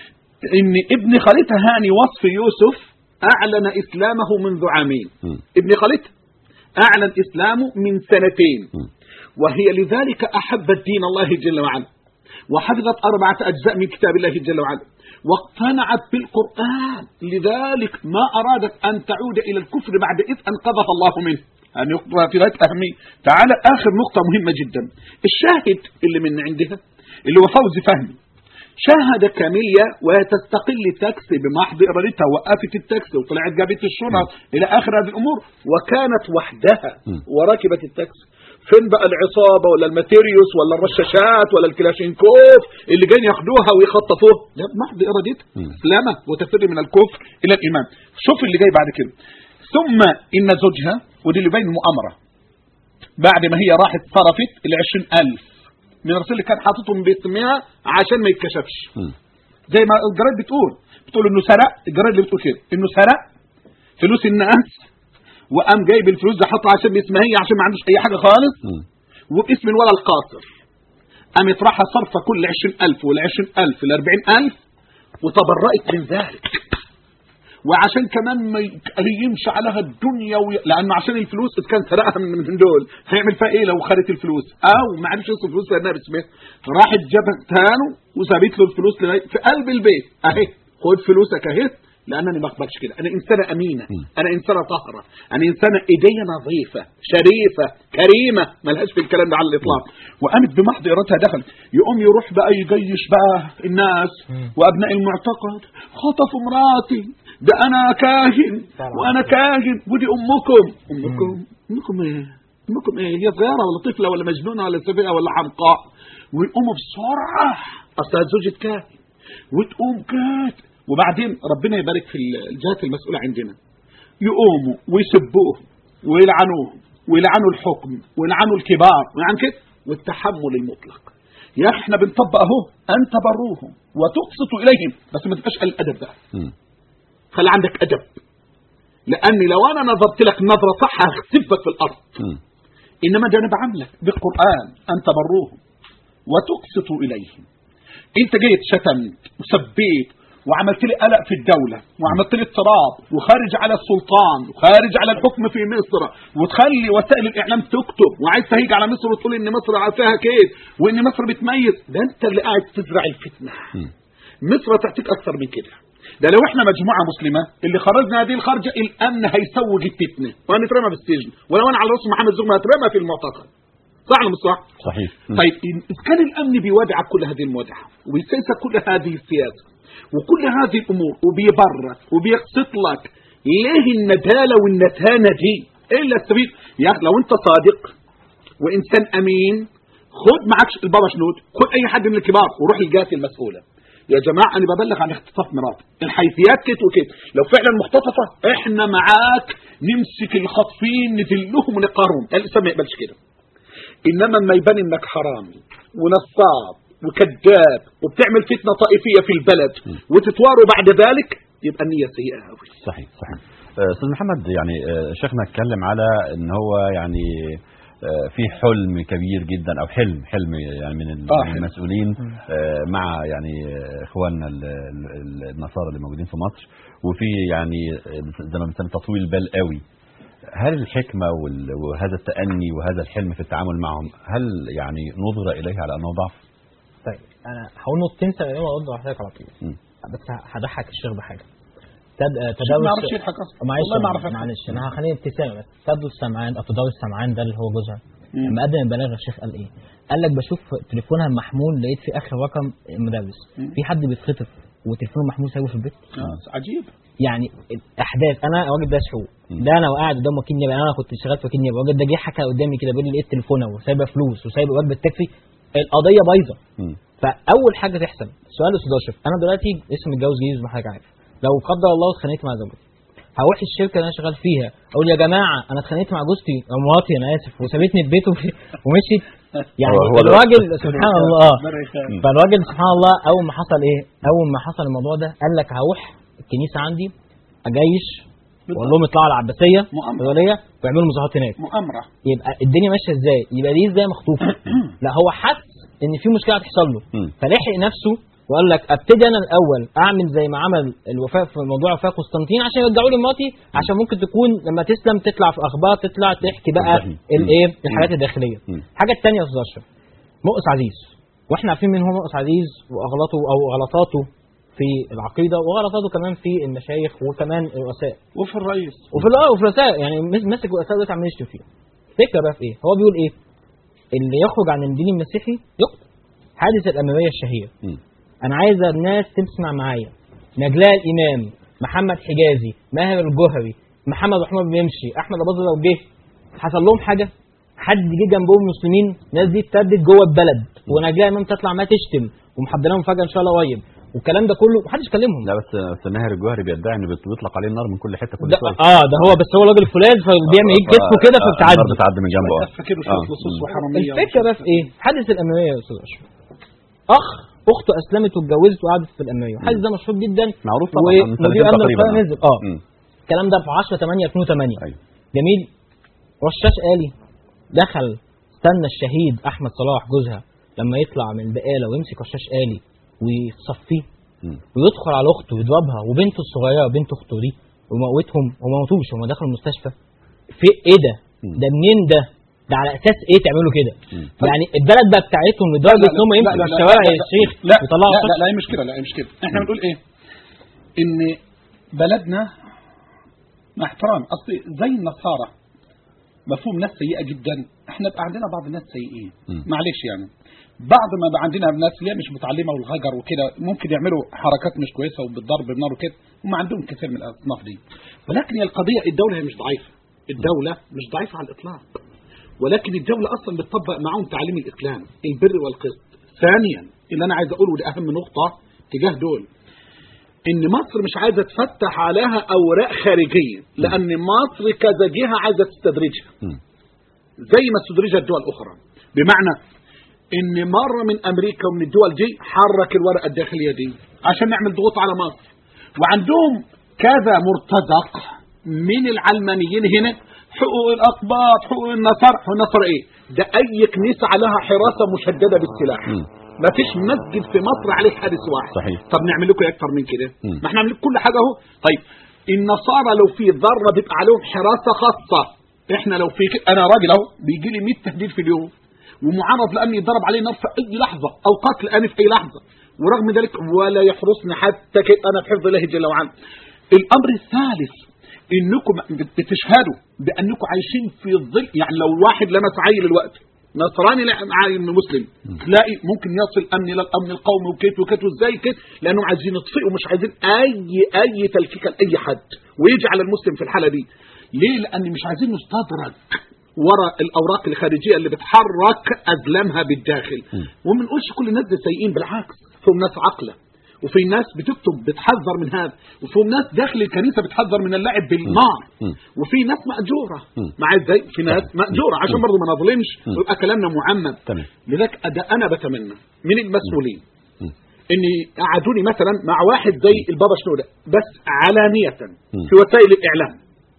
Speaker 6: إن ابن خالتها هاني وصف يوسف أعلن إسلامه منذ عامين
Speaker 4: مم.
Speaker 6: ابن خالتها أعلن إسلامه من سنتين
Speaker 4: مم.
Speaker 6: وهي لذلك أحبت دين الله جل وعلا وحفظت أربعة أجزاء من كتاب الله جل وعلا واقتنعت بالقرآن لذلك ما أرادت أن تعود إلى الكفر بعد إذ أنقذها الله منه هذه نقطة في غاية أهمية تعال آخر نقطة مهمة جدا الشاهد اللي من عندها اللي هو فوزي فهمي شاهد كاميليا وتستقل تاكسي بمحض إرادتها وقفت التاكسي وطلعت جابت الشنط إلى آخر هذه الأمور وكانت وحدها
Speaker 4: م.
Speaker 6: وركبت التاكسي فين بقى العصابة ولا الماتيريوس ولا الرشاشات ولا الكلاشينكوف اللي جايين ياخدوها ويخطفوها لا بمحض إرادتها
Speaker 4: م.
Speaker 6: سلامة وتفر من الكفر إلى الإيمان شوف اللي جاي بعد كده ثم إن زوجها ودي اللي بين المؤامرة بعد ما هي راحت صرفت العشرين ألف من الرسول اللي كان حاططهم باسمها عشان ما يتكشفش
Speaker 4: مم.
Speaker 6: زي ما الجرايد بتقول بتقول انه سرق الجرايد اللي بتقول كده انه سرق فلوس الناس وقام جايب الفلوس ده حطها عشان باسمها هي عشان ما عندوش اي حاجه خالص
Speaker 4: مم.
Speaker 6: وباسم الولد القاصر قامت راحه صرفه كل 20000 وال 20000 ل 40000 وتبرأت من ذلك وعشان كمان ما يمشي عليها الدنيا وي... لانه عشان الفلوس إذا كان سرقها من من دول هيعمل فيها ايه لو خدت الفلوس او ما عرفش يصرف الفلوس لانها باسمها راحت جابت تانو وسابت له الفلوس لغاية- في قلب البيت اهي خد فلوسك اهي لانني ما اقبلش كده انا انسانه امينه
Speaker 4: م.
Speaker 6: انا انسانه طاهره انا انسانه ايديا نظيفه شريفه كريمه ملهاش في الكلام ده على الاطلاق وقامت بمحض ارادتها دخل يقوم يروح بقى يجيش بقى الناس وابناء المعتقد خطفوا مراتي ده انا كاهن وانا كاهن ودي امكم امكم امكم ايه امكم ايه هي صغيره ولا طفله ولا مجنونه ولا سفيهه ولا حمقاء ويقوموا بسرعه اصلها زوجة كاهن وتقوم كات وبعدين ربنا يبارك في الجهات المسؤولة عندنا يقوموا ويسبوه ويلعنوه ويلعنوا الحكم ويلعنوا الكبار ويلعن كده والتحمل المطلق يا أخي احنا بنطبق اهو ان تبروهم وتقسطوا اليهم بس ما تبقاش الادب ده
Speaker 4: مم.
Speaker 6: خلي عندك ادب لاني لو انا نظرت لك نظره صح هخسفك في الارض
Speaker 4: مم.
Speaker 6: انما ده انا بعاملك بالقران ان تبروهم وتقسطوا اليهم انت جيت شتمت وسبيت وعملت لي قلق في الدولة وعملت لي اضطراب وخارج على السلطان وخارج على الحكم في مصر وتخلي وسائل الإعلام تكتب وعايز تهيج على مصر وتقول إن مصر فيها كيد وإن مصر بتميز ده أنت اللي قاعد تزرع الفتنة
Speaker 4: مم.
Speaker 6: مصر تعطيك أكثر من كده ده لو احنا مجموعة مسلمة اللي خرجنا هذه الخرجة الأمن هيسوج الفتنة وهنترمى بالسجن ولو أنا على رأس محمد زغمة هترمى في المعتقل صح ولا مش صح؟
Speaker 4: صحيح
Speaker 6: طيب إن- إذا كان الأمن بيودع كل هذه المودعة وبيسيسر كل هذه السياسة وكل هذه الأمور وبيبرر وبيقسط لك ليه الندالة والنتانة دي إيه اللي السبيل يا أخي لو أنت صادق وإنسان أمين خد معك البابا شنود خد أي حد من الكبار وروح الجهات المسؤولة يا جماعة أنا ببلغ عن اختطاف مراتي الحيثيات كت وكت لو فعلا مختطفة إحنا معاك نمسك الخاطفين نذلهم ونقهرهم الإسلام ما يقبلش كده انما لما يبان انك حرامي ونصاب وكذاب وبتعمل فتنه طائفيه في البلد وتتواروا بعد ذلك يبقى النيه سيئه قوي
Speaker 4: صحيح صحيح آه، استاذ محمد يعني آه، شيخنا اتكلم على ان هو يعني آه، في حلم كبير جدا او حلم حلم يعني من ال-
Speaker 6: آه،
Speaker 4: من
Speaker 6: حلم.
Speaker 4: المسؤولين آه، مع يعني آه، اخواننا ال- ال- النصارى اللي موجودين في مصر وفي يعني آه، زي ما بنسمي تطويل بال قوي هل الحكمه وال- وهذا التأني وهذا الحلم في التعامل معهم هل يعني نظر اليه على انه ضعف؟
Speaker 5: طيب انا هقول نقطتين سريعين وارد على حضرتك على طول
Speaker 4: مم.
Speaker 5: بس هضحك الشيخ بحاجه تد...
Speaker 6: ما
Speaker 5: تداول
Speaker 6: اعرفش يضحك اصلا
Speaker 5: معلش
Speaker 6: والله ما اعرف أضحك.
Speaker 5: معلش انا هخليني ابتسامه بس تدرس سمعان او تدرس سمعان ده اللي هو جوزها
Speaker 6: مم.
Speaker 5: لما قدم البلاغ الشيخ قال ايه؟ قال لك بشوف تليفونها محمول لقيت في اخر رقم المدرس
Speaker 6: مم.
Speaker 5: في حد بيتخطف وتليفونه محمول سايبه في البيت
Speaker 6: آه، عجيب
Speaker 5: يعني الاحداث انا الراجل ده شعور
Speaker 4: مم.
Speaker 5: ده انا وقاعد قدام وكيل نيابه انا كنت شغال في وكيل نيابه الراجل ده جه حكى قدامي كده بيقول لي لقيت تليفونه وسايبه فلوس وسايبه وجبه تكفي القضيه بايظه
Speaker 4: مم.
Speaker 5: فاول حاجه تحصل سؤال استاذ اشرف انا دلوقتي لسه متجوز جديد زي ما حضرتك عارف لو قدر الله اتخانقت مع زوجتي هروح الشركه اللي انا شغال فيها اقول يا جماعه انا اتخانقت مع جوزتي او مراتي انا اسف وسابتني في بيته ومشيت يعني
Speaker 4: هو- هو ده-
Speaker 5: الراجل سبحان الله اه
Speaker 6: مرة يخاف.
Speaker 5: فالراجل سبحان الله اول ما حصل ايه اول ما حصل الموضوع ده قال لك هروح الكنيسه عندي اجيش واقول لهم اطلعوا على العباسيه
Speaker 6: مؤامرة.
Speaker 5: الغاليه ويعملوا مظاهرات هناك
Speaker 6: مؤامره
Speaker 5: يبقى الدنيا ماشيه ازاي يبقى دي ازاي مخطوفه لا هو حس ان في مشكله هتحصل له
Speaker 4: مم.
Speaker 5: فلحق نفسه وقال لك ابتدي انا الاول اعمل زي ما عمل الوفاء في موضوع وفاه قسطنطين عشان يرجعوا لي مراتي عشان ممكن تكون لما تسلم تطلع في اخبار تطلع تحكي بقى
Speaker 4: مم.
Speaker 5: الايه
Speaker 4: مم.
Speaker 5: الحاجات الداخليه
Speaker 4: مم.
Speaker 5: الحاجه الثانيه يا استاذ اشرف مؤس عزيز واحنا عارفين مين هو مؤس عزيز واغلاطه او غلطاته في العقيده وغلطاته كمان في المشايخ وكمان الرؤساء
Speaker 6: وفي الرئيس
Speaker 5: وفي الآه وفي الرؤساء يعني مس- ماسك رؤساء دلوقتي عمال يشتم فيهم الفكره بقى في ايه؟ هو بيقول ايه؟ اللي يخرج عن الدين المسيحي يقتل حادث الاماميه الشهير
Speaker 4: مم.
Speaker 5: انا عايز الناس تسمع معايا نجلاء الامام محمد حجازي ماهر الجوهري محمد محمود بيمشي احمد اباظه لو جه حصل لهم حاجه حد جه جنبهم مسلمين الناس دي ابتدت جوه البلد ونجلاء الامام تطلع ما تشتم ومحضر لهم فجاه ان شاء الله قريب والكلام ده كله محدش كلمهم
Speaker 4: لا بس بس ماهر الجوهري بيدعي ان بت- بيطلق عليه النار من كل حته كل
Speaker 5: ده
Speaker 4: شويه
Speaker 5: اه ده هو بس هو الراجل الفلاني فبيعمل ايه كتفه كده
Speaker 4: آه،
Speaker 5: فبتعدي
Speaker 4: النار بتعدي من جنبه اه
Speaker 6: فاكره
Speaker 4: آه.
Speaker 6: شويه لصوص وحراميه
Speaker 5: الفكره بقى في ايه؟ حادث الاماميه يا استاذ اشرف اخ اخته اسلمت واتجوزت وقعدت في الاماميه الحادث ده مشهور جدا
Speaker 4: معروف طبعا من
Speaker 5: ومدير
Speaker 4: سنتين
Speaker 5: امن
Speaker 4: تقريبا
Speaker 5: القاهره
Speaker 4: آه.
Speaker 5: نزل اه
Speaker 4: مم.
Speaker 5: الكلام ده في 10 8 2008
Speaker 4: ايوه
Speaker 5: جميل رشاش آلي دخل استنى الشهيد احمد صلاح جوزها لما يطلع من البقاله ويمسك رشاش آلي ويصفيه
Speaker 4: مم.
Speaker 5: ويدخل على اخته ويضربها وبنته الصغيره بنت اخته دي وموتهم وما موتوش هم دخلوا المستشفى في ايه ده؟
Speaker 4: مم.
Speaker 5: ده منين ده؟ ده على اساس ايه تعملوا كده؟
Speaker 4: مم.
Speaker 5: يعني البلد بقى بتاعتهم لدرجه ان هم يمشوا في الشوارع يا شيخ
Speaker 6: لا
Speaker 5: يطلعوا
Speaker 6: لا لا,
Speaker 5: رشاش.
Speaker 6: لا هي مش كده لا هي مش كده احنا بنقول ايه ان بلدنا مع احترام اصل زي النصارى مفهوم ناس سيئه جدا احنا بقى عندنا بعض الناس سيئين
Speaker 4: مم.
Speaker 6: معلش يعني بعض ما بقى عندنا ناس اللي هي مش متعلمه والغجر وكده ممكن يعملوا حركات مش كويسه وبالضرب بالنار وكده هم عندهم كثير من الاصناف دي ولكن هي القضيه الدوله هي مش ضعيفه الدوله مش ضعيفه على الاطلاق ولكن الدوله اصلا بتطبق معاهم تعاليم الاسلام البر والقسط ثانيا اللي انا عايز اقوله ده اهم نقطه تجاه دول ان مصر مش عايزه تفتح عليها اوراق خارجيه لان مصر كذا جهه عايزه تستدرجها
Speaker 4: مم.
Speaker 6: زي ما استدرجت الدول الاخرى بمعنى ان مره من امريكا ومن الدول دي حرك الورقه الداخليه دي عشان نعمل ضغوط على مصر وعندهم كذا مرتزق من العلمانيين هنا حقوق الاقباط حقوق النصارى حقوق النصارى ايه ده اي كنيسه عليها حراسه مشدده بالسلاح
Speaker 4: مم.
Speaker 6: ما فيش مسجد في مصر عليه حارس واحد
Speaker 4: صحيح.
Speaker 6: طب نعمل لكم إيه اكتر من كده
Speaker 4: مم.
Speaker 6: ما احنا نعمل لكم كل حاجه اهو طيب النصارى لو في ذره بيبقى عليهم حراسه خاصه احنا لو في كده انا راجل اهو بيجي لي 100 تهديد في اليوم ومعرض لان يضرب عليه نار في اي لحظه او قتل اني في اي لحظه ورغم ذلك ولا يحرسني حتى كده انا في حفظ الله جل وعلا الامر الثالث انكم بتشهدوا بانكم عايشين في ظل يعني لو واحد لمس عيل الوقت نصراني لا مع مسلم تلاقي ممكن يصل امن الى الامن القومي وكيت وكيت وازاي كيت لانهم عايزين يطفئوا مش عايزين اي اي تلكيكه لاي حد ويجي على المسلم في الحاله دي ليه لان مش عايزين نستدرج ورا الاوراق الخارجيه اللي بتحرك ازلامها بالداخل وما نقولش كل الناس دي سيئين بالعكس فيهم ناس عاقله وفي ناس بتكتب بتحذر من هذا وفي ناس داخل الكنيسه بتحذر من اللعب بالنار
Speaker 4: مم.
Speaker 6: وفي ناس ماجوره
Speaker 4: مم.
Speaker 6: معايا ازاي في ناس
Speaker 4: تمام.
Speaker 6: ماجوره عشان
Speaker 4: مم.
Speaker 6: برضه ما نظلمش
Speaker 4: مم.
Speaker 6: ويبقى كلامنا معمم
Speaker 4: تمام
Speaker 6: لذلك أد- انا بتمنى من المسؤولين
Speaker 4: مم.
Speaker 6: ان يقعدوني مثلا مع واحد زي البابا شنوده بس علانيه
Speaker 4: مم.
Speaker 6: في وسائل الاعلام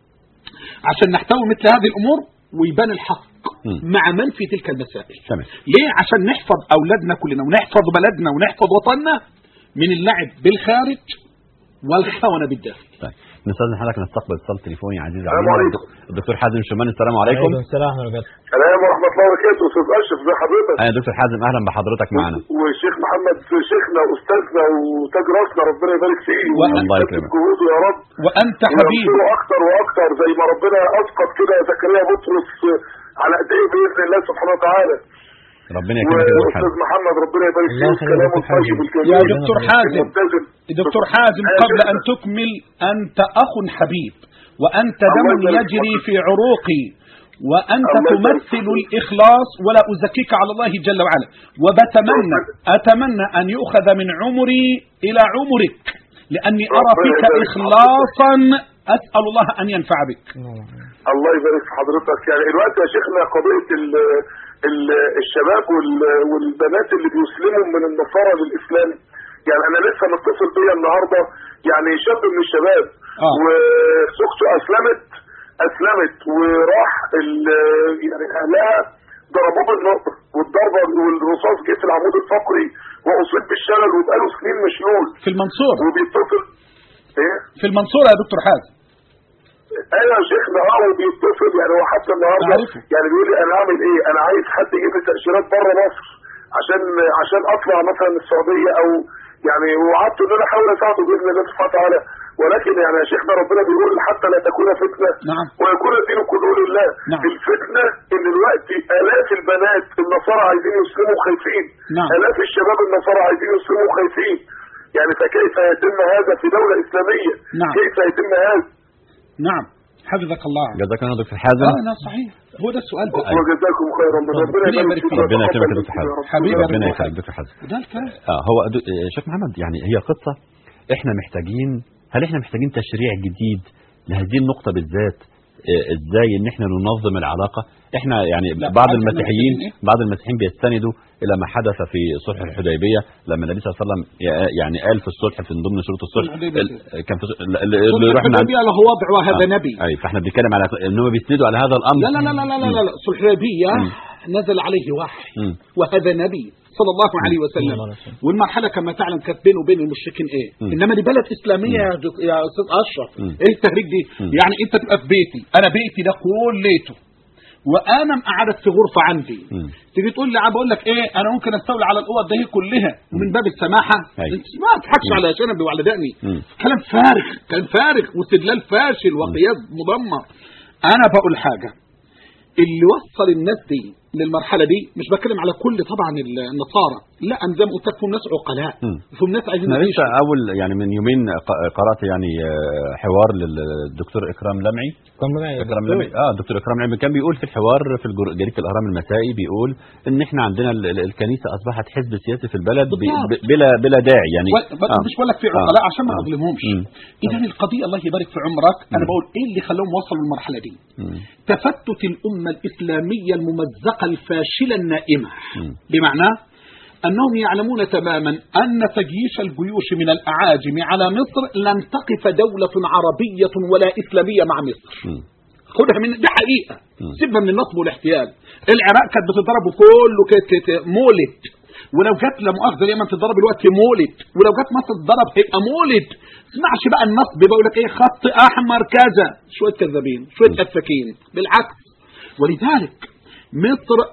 Speaker 6: عشان نحتوي مثل هذه الامور ويبان الحق
Speaker 4: مم.
Speaker 6: مع من في تلك المسائل
Speaker 4: تمام
Speaker 6: ليه عشان نحفظ اولادنا كلنا ونحفظ بلدنا ونحفظ وطننا من اللعب بالخارج والخونه بالداخل
Speaker 4: طيب نستاذن حضرتك نستقبل اتصال تليفوني عزيز
Speaker 9: السلام
Speaker 4: علينا
Speaker 9: عليكم.
Speaker 4: الدكتور حازم شمال السلام عليكم
Speaker 5: عليكم السلام ورحمه الله وبركاته
Speaker 9: السلام ورحمه الله وبركاته استاذ اشرف ازي حضرتك
Speaker 4: انا دكتور حازم اهلا بحضرتك معنا
Speaker 9: والشيخ محمد شيخنا واستاذنا وتاج راسنا ربنا يبارك فيه
Speaker 6: وأ-
Speaker 4: الله
Speaker 9: ويثبت
Speaker 4: يكرمك.
Speaker 9: جهوده يا رب
Speaker 6: وانت حبيب
Speaker 9: وينصره اكتر واكتر زي ما ربنا اسقط كده زكريا بطرس على ايديه باذن الله سبحانه وتعالى
Speaker 4: ربنا يكرمك يا دكتور
Speaker 9: واستاذ
Speaker 4: حازم
Speaker 9: محمد ربنا يبارك
Speaker 5: الله
Speaker 9: فيه
Speaker 5: يخليك يا
Speaker 9: كلامه
Speaker 5: دكتور حازم.
Speaker 9: الطيب الكريم
Speaker 6: يا دكتور حازم
Speaker 9: الملتزم
Speaker 6: دكتور حازم
Speaker 9: أيوة
Speaker 6: قبل
Speaker 9: كده.
Speaker 6: أن تكمل أنت أخ حبيب وأنت دم
Speaker 9: الله يبارك
Speaker 6: يجري
Speaker 9: فيك.
Speaker 6: في عروقي وأنت
Speaker 9: الله يبارك
Speaker 6: تمثل
Speaker 9: فيك.
Speaker 6: الإخلاص ولا أزكيك على الله جل وعلا وبتمنى أتمنى أن يؤخذ من عمري إلى عمرك لأني أرى
Speaker 9: ربنا
Speaker 6: فيك
Speaker 9: يبارك فيك.
Speaker 6: إخلاصا أسأل الله أن ينفع بك
Speaker 9: الله يبارك في حضرتك يعني الوقت يا شيخنا قضية ال ال الشباب وال- والبنات اللي بيسلموا من النصارى للإسلام يعني أنا لسه متصل بيا النهاردة يعني شاب من الشباب
Speaker 6: آه.
Speaker 9: وزوجته أسلمت أسلمت وراح ال- يعني أهلها ضربوه بالنقر والضربة والرصاص جه في العمود الفقري وأصيب بالشلل وبقاله سنين مشلول
Speaker 6: في المنصورة
Speaker 9: وبيتصل ايه
Speaker 6: في المنصورة يا دكتور حازم
Speaker 9: ايوه يا شيخنا اه وبيتصل يعني هو حتى النهارده
Speaker 6: عارفه.
Speaker 9: يعني بيقول لي انا اعمل ايه؟ انا عايز حد يجيب لي تاشيرات بره مصر عشان عشان اطلع مثلا السعوديه او يعني وعدت ان انا احاول اساعده باذن الله سبحانه وتعالى ولكن يعني يا شيخنا ربنا بيقول حتى لا تكون فتنه
Speaker 6: نعم.
Speaker 9: ويكون الدين كله لله
Speaker 6: نعم.
Speaker 9: الفتنه ان دلوقتي الاف البنات النصارى عايزين يسلموا خايفين
Speaker 6: نعم.
Speaker 9: الاف الشباب النصارى عايزين يسلموا خايفين يعني فكيف يتم هذا في دوله اسلاميه؟
Speaker 6: نعم.
Speaker 9: كيف يتم هذا؟
Speaker 6: نعم حفظك الله
Speaker 4: جزاك الله دكتور حازم
Speaker 6: اه نعم صحيح هو ده السؤال بقى
Speaker 9: وجزاكم خيرا ربنا
Speaker 6: ربنا يبارك فيك.
Speaker 4: ربنا يكرمك يا دكتور حازم
Speaker 6: حبيبي يا
Speaker 4: ربنا
Speaker 6: دكتور
Speaker 4: يكرمك دكتور حازم
Speaker 6: ده الكلام
Speaker 4: اه هو دو- آه، شيخ محمد يعني هي قصة احنا محتاجين هل احنا محتاجين تشريع جديد لهذه النقطة بالذات آه، ازاي ان احنا ننظم العلاقة احنا يعني
Speaker 6: لا،
Speaker 4: بعض
Speaker 6: عارف احنا
Speaker 4: المسيحيين
Speaker 6: محتاجين
Speaker 4: بعض المسيحيين بيستندوا الى ما حدث في صلح الحديبيه لما النبي صلى الله عليه وسلم ي- يعني قال في الصلح في ضمن شروط الصلح
Speaker 6: الحديبية.
Speaker 4: ال- كان في ال- ال- اللي يروح من عند
Speaker 6: الحديبية له وضع وهذا
Speaker 4: آه،
Speaker 6: نبي
Speaker 4: اي فاحنا بنتكلم على ان هم بيسندوا على هذا الامر
Speaker 6: لا لا لا لا لا لا, لا. صلح الحديبية نزل عليه وحي
Speaker 4: مم.
Speaker 6: وهذا نبي صلى الله عليه وسلم
Speaker 5: الله عليه وسلم.
Speaker 6: والمرحله كما تعلم كانت بينه وبين المشركين ايه
Speaker 4: مم.
Speaker 6: انما دي بلد اسلاميه يا, دك... يا استاذ اشرف
Speaker 4: مم.
Speaker 6: ايه التهريج دي
Speaker 4: مم.
Speaker 6: يعني انت تبقى في بيتي انا بيتي ده كليته وانا مقعدك في غرفه عندي
Speaker 4: مم.
Speaker 6: تيجي تقول لي بقول لك ايه انا ممكن استولي على الاوض دي كلها ومن باب السماحه
Speaker 4: أيوة.
Speaker 6: انت ما تضحكش
Speaker 4: مم.
Speaker 6: على شنبي وعلى دقني
Speaker 4: مم.
Speaker 6: كلام فارغ كلام فارغ واستدلال فاشل وقياس مدمر انا بقول حاجه اللي وصل الناس دي للمرحله دي مش بتكلم على كل طبعا النصارى لا انا زي ما قلت لك فيهم ناس عقلاء
Speaker 4: مم.
Speaker 6: فيهم ناس عايزين
Speaker 4: انا لسه
Speaker 6: يعيشوا
Speaker 4: اول يعني من يومين ق- قرات يعني آه، حوار للدكتور اكرام لمعي
Speaker 5: كم معي يا
Speaker 4: اكرام
Speaker 5: دكتور؟
Speaker 4: لمعي اه الدكتور اكرام لمعي كان بيقول في الحوار في الجر- جريده الاهرام المسائي بيقول ان احنا عندنا ال- ال- الكنيسه اصبحت حزب سياسي في البلد ب-
Speaker 6: بالضبط.
Speaker 4: ب- بلا بلا داعي يعني
Speaker 6: و- ب- مش بقول لك في عقلاء عشان ما
Speaker 4: آه.
Speaker 6: اظلمهمش
Speaker 4: مم.
Speaker 6: اذا القضيه الله يبارك في عمرك انا
Speaker 4: مم.
Speaker 6: بقول ايه اللي خلاهم وصلوا للمرحله دي
Speaker 4: مم.
Speaker 6: تفتت الأمة الإسلامية الممزقة الفاشلة النائمة
Speaker 4: مم.
Speaker 6: بمعنى أنهم يعلمون تماما أن تجيش الجيوش من الأعاجم على مصر لن تقف دولة عربية ولا إسلامية مع مصر
Speaker 4: مم.
Speaker 6: خدها من دي حقيقة
Speaker 4: مم.
Speaker 6: سيبها من النصب والاحتيال العراق كانت بتضرب كله كده كده مولد ولو جت لا مؤاخذه اليمن تضرب الوقت مولد ولو جت مصر تضرب هيبقى مولد اسمعش بقى النصب بيقول لك ايه خط احمر كذا شويه كذابين شويه افاكين بالعكس ولذلك مصر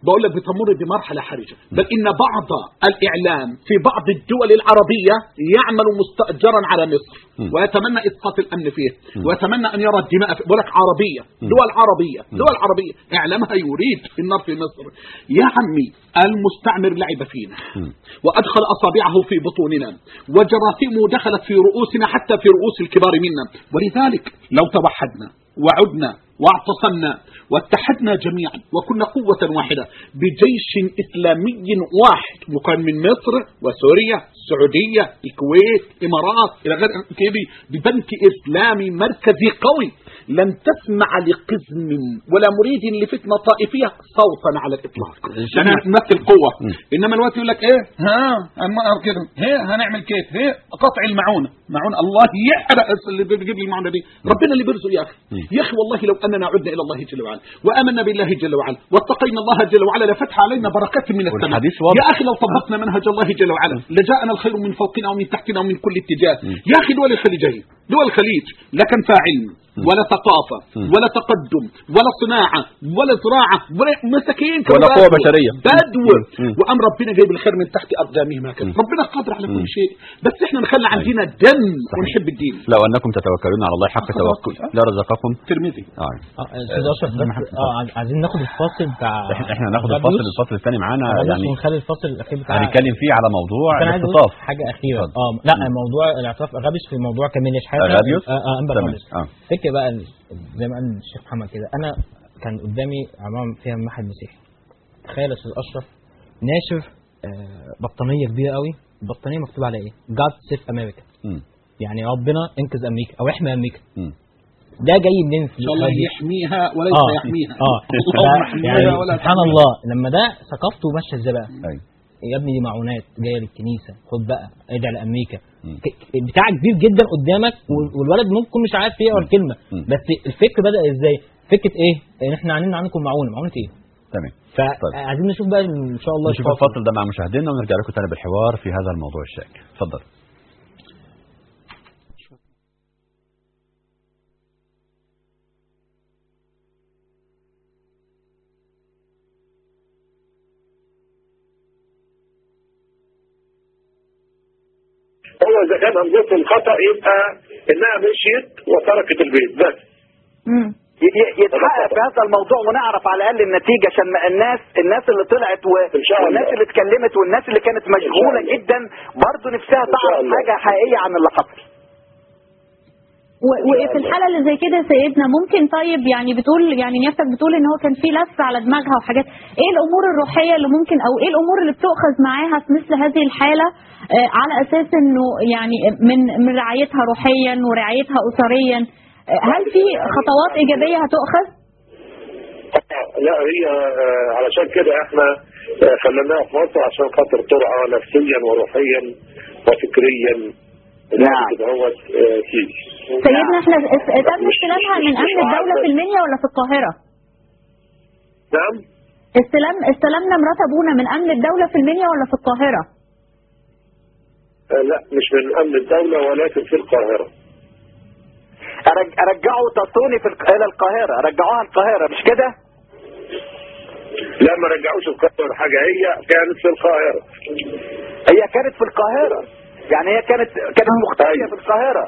Speaker 6: بقول لك بتمر بمرحلة حرجة بل إن بعض الإعلام في بعض الدول العربية يعمل مستأجرا على مصر
Speaker 4: م.
Speaker 6: ويتمنى إسقاط الأمن فيه ويتمنى أن يرى الدماء في بقول لك عربية دول عربية دول عربية إعلامها يريد النار في مصر يا عمي المستعمر لعب فينا
Speaker 4: م.
Speaker 6: وأدخل أصابعه في بطوننا وجراثيمه دخلت في رؤوسنا حتى في رؤوس الكبار منا ولذلك لو توحدنا وعدنا واعتصمنا واتحدنا جميعا وكنا قوة واحدة بجيش إسلامي واحد مكون من مصر وسوريا السعودية الكويت إمارات إلى غير كده ببنك إسلامي مركزي قوي لن تسمع لقزم ولا مريد لفتنة طائفية صوتا على الإطلاق أنا نمثل قوة
Speaker 4: م.
Speaker 6: إنما الوقت يقول لك إيه ها أما كده هي هنعمل كيف هي قطع المعونة معونة الله يحرق اللي بيجيب لي المعونة دي ربنا اللي بيرزق يا أخي
Speaker 4: م.
Speaker 6: يا أخي والله لو أننا عدنا إلى الله جل وعلا وآمنا بالله جل وعلا واتقينا الله جل وعلا لفتح علينا بركات من السماء
Speaker 4: والحديث واضح.
Speaker 6: يا أخي لو طبقنا منهج الله جل وعلا لجاءنا الخير من فوقنا ومن تحتنا ومن كل اتجاه
Speaker 4: م.
Speaker 6: يا أخي دول الخليجية دول الخليج لا كان فيها علم ولا ثقافة
Speaker 4: م.
Speaker 6: ولا تقدم ولا صناعة ولا زراعة ولا مساكين كانوا
Speaker 4: ولا قوة
Speaker 6: بدو.
Speaker 4: بشرية.
Speaker 6: بدو
Speaker 4: م.
Speaker 6: وأم ربنا جايب الخير من تحت أقدامهم هكذا
Speaker 4: م.
Speaker 6: ربنا قادر على كل
Speaker 4: م.
Speaker 6: شيء بس احنا نخلي عندنا دم
Speaker 4: صحيح.
Speaker 6: ونحب الدين
Speaker 4: لو أنكم تتوكلون على الله حق توكل لرزقكم
Speaker 6: ترمذي
Speaker 4: آه.
Speaker 5: اه استاذ اشرف
Speaker 4: أستاذ
Speaker 5: بس
Speaker 4: محمد،
Speaker 5: اه عايز- عايزين ناخد الفاصل بتاع
Speaker 4: احنا احنا هناخد
Speaker 5: غابيوس.
Speaker 4: الفصل الفصل الثاني معانا
Speaker 5: غابيوس
Speaker 4: يعني
Speaker 5: ونخلي الفصل الاخير بتاع
Speaker 4: هنتكلم فيه على موضوع
Speaker 5: كان عايز أقول
Speaker 4: الاختطاف
Speaker 5: حاجه اخيره
Speaker 4: اتفضل.
Speaker 5: اه لا موضوع الاعتراف غابيوس في موضوع كمين شحاته
Speaker 4: غابيوس؟
Speaker 5: اه اه انبا
Speaker 4: تمام.
Speaker 5: غابيوس
Speaker 4: اه
Speaker 5: فكر بقى ال- زي ما قال الشيخ محمد كده انا كان قدامي عمام فيها محل مسيحي تخيل يا استاذ اشرف ناشر آه، بطانيه كبيره قوي البطانيه مكتوب عليها ايه جاد سيف امريكا
Speaker 4: مم.
Speaker 5: يعني ربنا انقذ امريكا او احمي امريكا
Speaker 4: مم.
Speaker 5: ده جاي منين في
Speaker 6: إن شاء الله
Speaker 5: الحاجة دي؟
Speaker 6: يحميها وليس
Speaker 5: اه
Speaker 6: يحميها
Speaker 5: اه
Speaker 6: اللهم
Speaker 5: ف-
Speaker 6: احميها
Speaker 5: يعني
Speaker 6: ولا
Speaker 5: سبحان
Speaker 6: تحميها.
Speaker 5: الله لما ده ثقافته ماشيه ازاي بقى
Speaker 4: أيوة.
Speaker 5: يا ابني دي معونات جايه للكنيسه خد بقى ادعي لامريكا
Speaker 4: مم.
Speaker 5: ك- ك- بتاع كبير جدا قدامك وال- والولد ممكن يكون مش عارف ايه ولا كلمه
Speaker 4: مم.
Speaker 5: بس الفكر بدا ازاي فكره ايه ان احنا عاملين عنكم معونه معونه ايه
Speaker 4: تمام
Speaker 5: فعايزين نشوف بقى ان شاء الله
Speaker 4: نشوف
Speaker 5: الفاصل.
Speaker 4: الفصل ده مع مشاهدينا ونرجع لكم تاني بالحوار في هذا الموضوع الشائك اتفضل
Speaker 10: هو اذا كان همزته الخطا يبقى انها مشيت وتركت البيت بس
Speaker 11: ي- ي- يتحقق في هذا الموضوع ونعرف على الاقل النتيجه عشان ما الناس الناس اللي طلعت و...
Speaker 10: إن شاء الله.
Speaker 11: والناس اللي اتكلمت والناس اللي كانت مشغوله
Speaker 10: الله.
Speaker 11: جدا برضه نفسها
Speaker 10: إن شاء
Speaker 11: تعرف
Speaker 10: الله.
Speaker 11: حاجه حقيقيه عن اللي حصل
Speaker 12: و- وفي الحالة اللي زي كده يا سيدنا ممكن طيب يعني بتقول يعني نيافتك بتقول ان هو كان في لف على دماغها وحاجات ايه الامور الروحية اللي ممكن او ايه الامور اللي بتؤخذ معاها في مثل هذه الحالة آه، على اساس انه يعني من من رعايتها روحيا ورعايتها اسريا آه، هل في خطوات ايجابية هتؤخذ؟
Speaker 10: لا هي آه، علشان كده احنا آه، خليناها في مصر عشان خاطر ترعى نفسيا وروحيا وفكريا
Speaker 11: نعم.
Speaker 10: كده هو آه، فيه
Speaker 12: سيدنا احنا اس- تم استلامها من امن الدولة في المنيا ولا في القاهرة؟
Speaker 10: نعم
Speaker 12: استلام استلمنا مرات ابونا من امن الدولة في المنيا ولا في القاهرة؟
Speaker 10: آه، لا مش من امن الدوله ولكن في القاهره
Speaker 11: أرج- ارجعوا تطوني في الق- الى القاهره رجعوها القاهره مش كده؟
Speaker 10: لا ما رجعوش القاهره حاجه هي كانت في القاهره
Speaker 11: هي كانت في القاهره يعني هي كانت كانت مختفيه في القاهره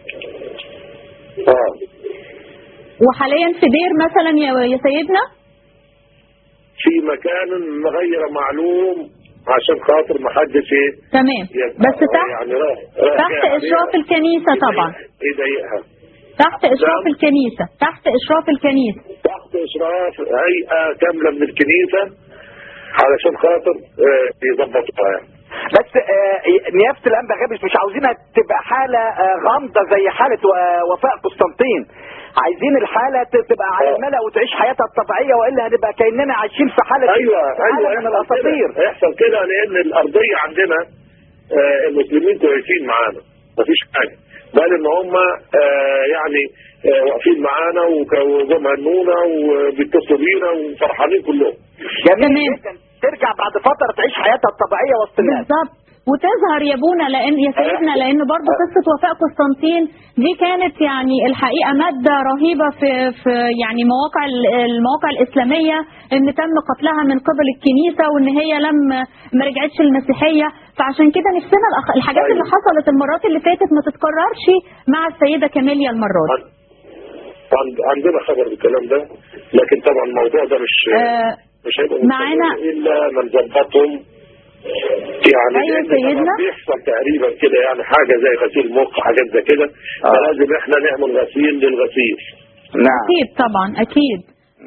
Speaker 10: اه
Speaker 12: وحاليا في دير مثلا يا يا سيدنا؟
Speaker 10: في مكان غير معلوم عشان خاطر ما حدش ايه
Speaker 12: تمام
Speaker 10: يبقى
Speaker 12: بس تحت
Speaker 10: يعني راح راح
Speaker 12: تحت
Speaker 10: يعني
Speaker 12: اشراف الكنيسه طبعا
Speaker 10: يضايقها
Speaker 12: تحت اشراف
Speaker 10: نعم.
Speaker 12: الكنيسه تحت اشراف الكنيسه
Speaker 10: تحت اشراف هيئه كامله من الكنيسه علشان خاطر آه، يظبطوها يعني
Speaker 11: بس آه، نيافه الانبا غابش مش عاوزينها تبقى حاله آه، غامضه زي حاله و- وفاء قسطنطين عايزين الحاله ت- تبقى على الملأ وتعيش حياتها الطبيعيه والا هنبقى كاننا عايشين في حاله
Speaker 10: ايوه
Speaker 11: في حالة
Speaker 10: ايوه
Speaker 11: من
Speaker 10: يحصل
Speaker 11: الاساطير
Speaker 10: كده يحصل كده لان الارضيه عندنا آه، المسلمين كويسين معانا مفيش حاجه بل ان هم آه، يعني آه، واقفين معانا وك- وجم هنونا وبيتصلوا بينا وفرحانين كلهم
Speaker 11: جميل جدا ترجع بعد فتره تعيش حياتها الطبيعيه وسط الناس
Speaker 12: بالظبط وتظهر يا ابونا لان يا سيدنا لان برضه قصه وفاء قسطنطين دي كانت يعني الحقيقه ماده رهيبه في في يعني مواقع ال- المواقع الاسلاميه ان تم قتلها من قبل الكنيسه وان هي لم ما رجعتش المسيحيه فعشان كده نفسنا الأخ- الحاجات اللي حصلت المرات اللي فاتت ما تتكررش مع السيده كاميليا المره دي
Speaker 10: عند- عندنا خبر بالكلام ده لكن طبعا الموضوع ده مش
Speaker 12: آه،
Speaker 10: مش هيبقى
Speaker 12: معانا-
Speaker 10: مستمر الا ما نظبطهم يعني
Speaker 12: أيوة
Speaker 10: لأن
Speaker 12: سيدنا.
Speaker 10: طبعاً بيحصل تقريبا كده يعني حاجه زي غسيل مخ حاجات زي كده فلازم احنا نعمل غسيل للغسيل
Speaker 11: نعم
Speaker 12: اكيد طبعا اكيد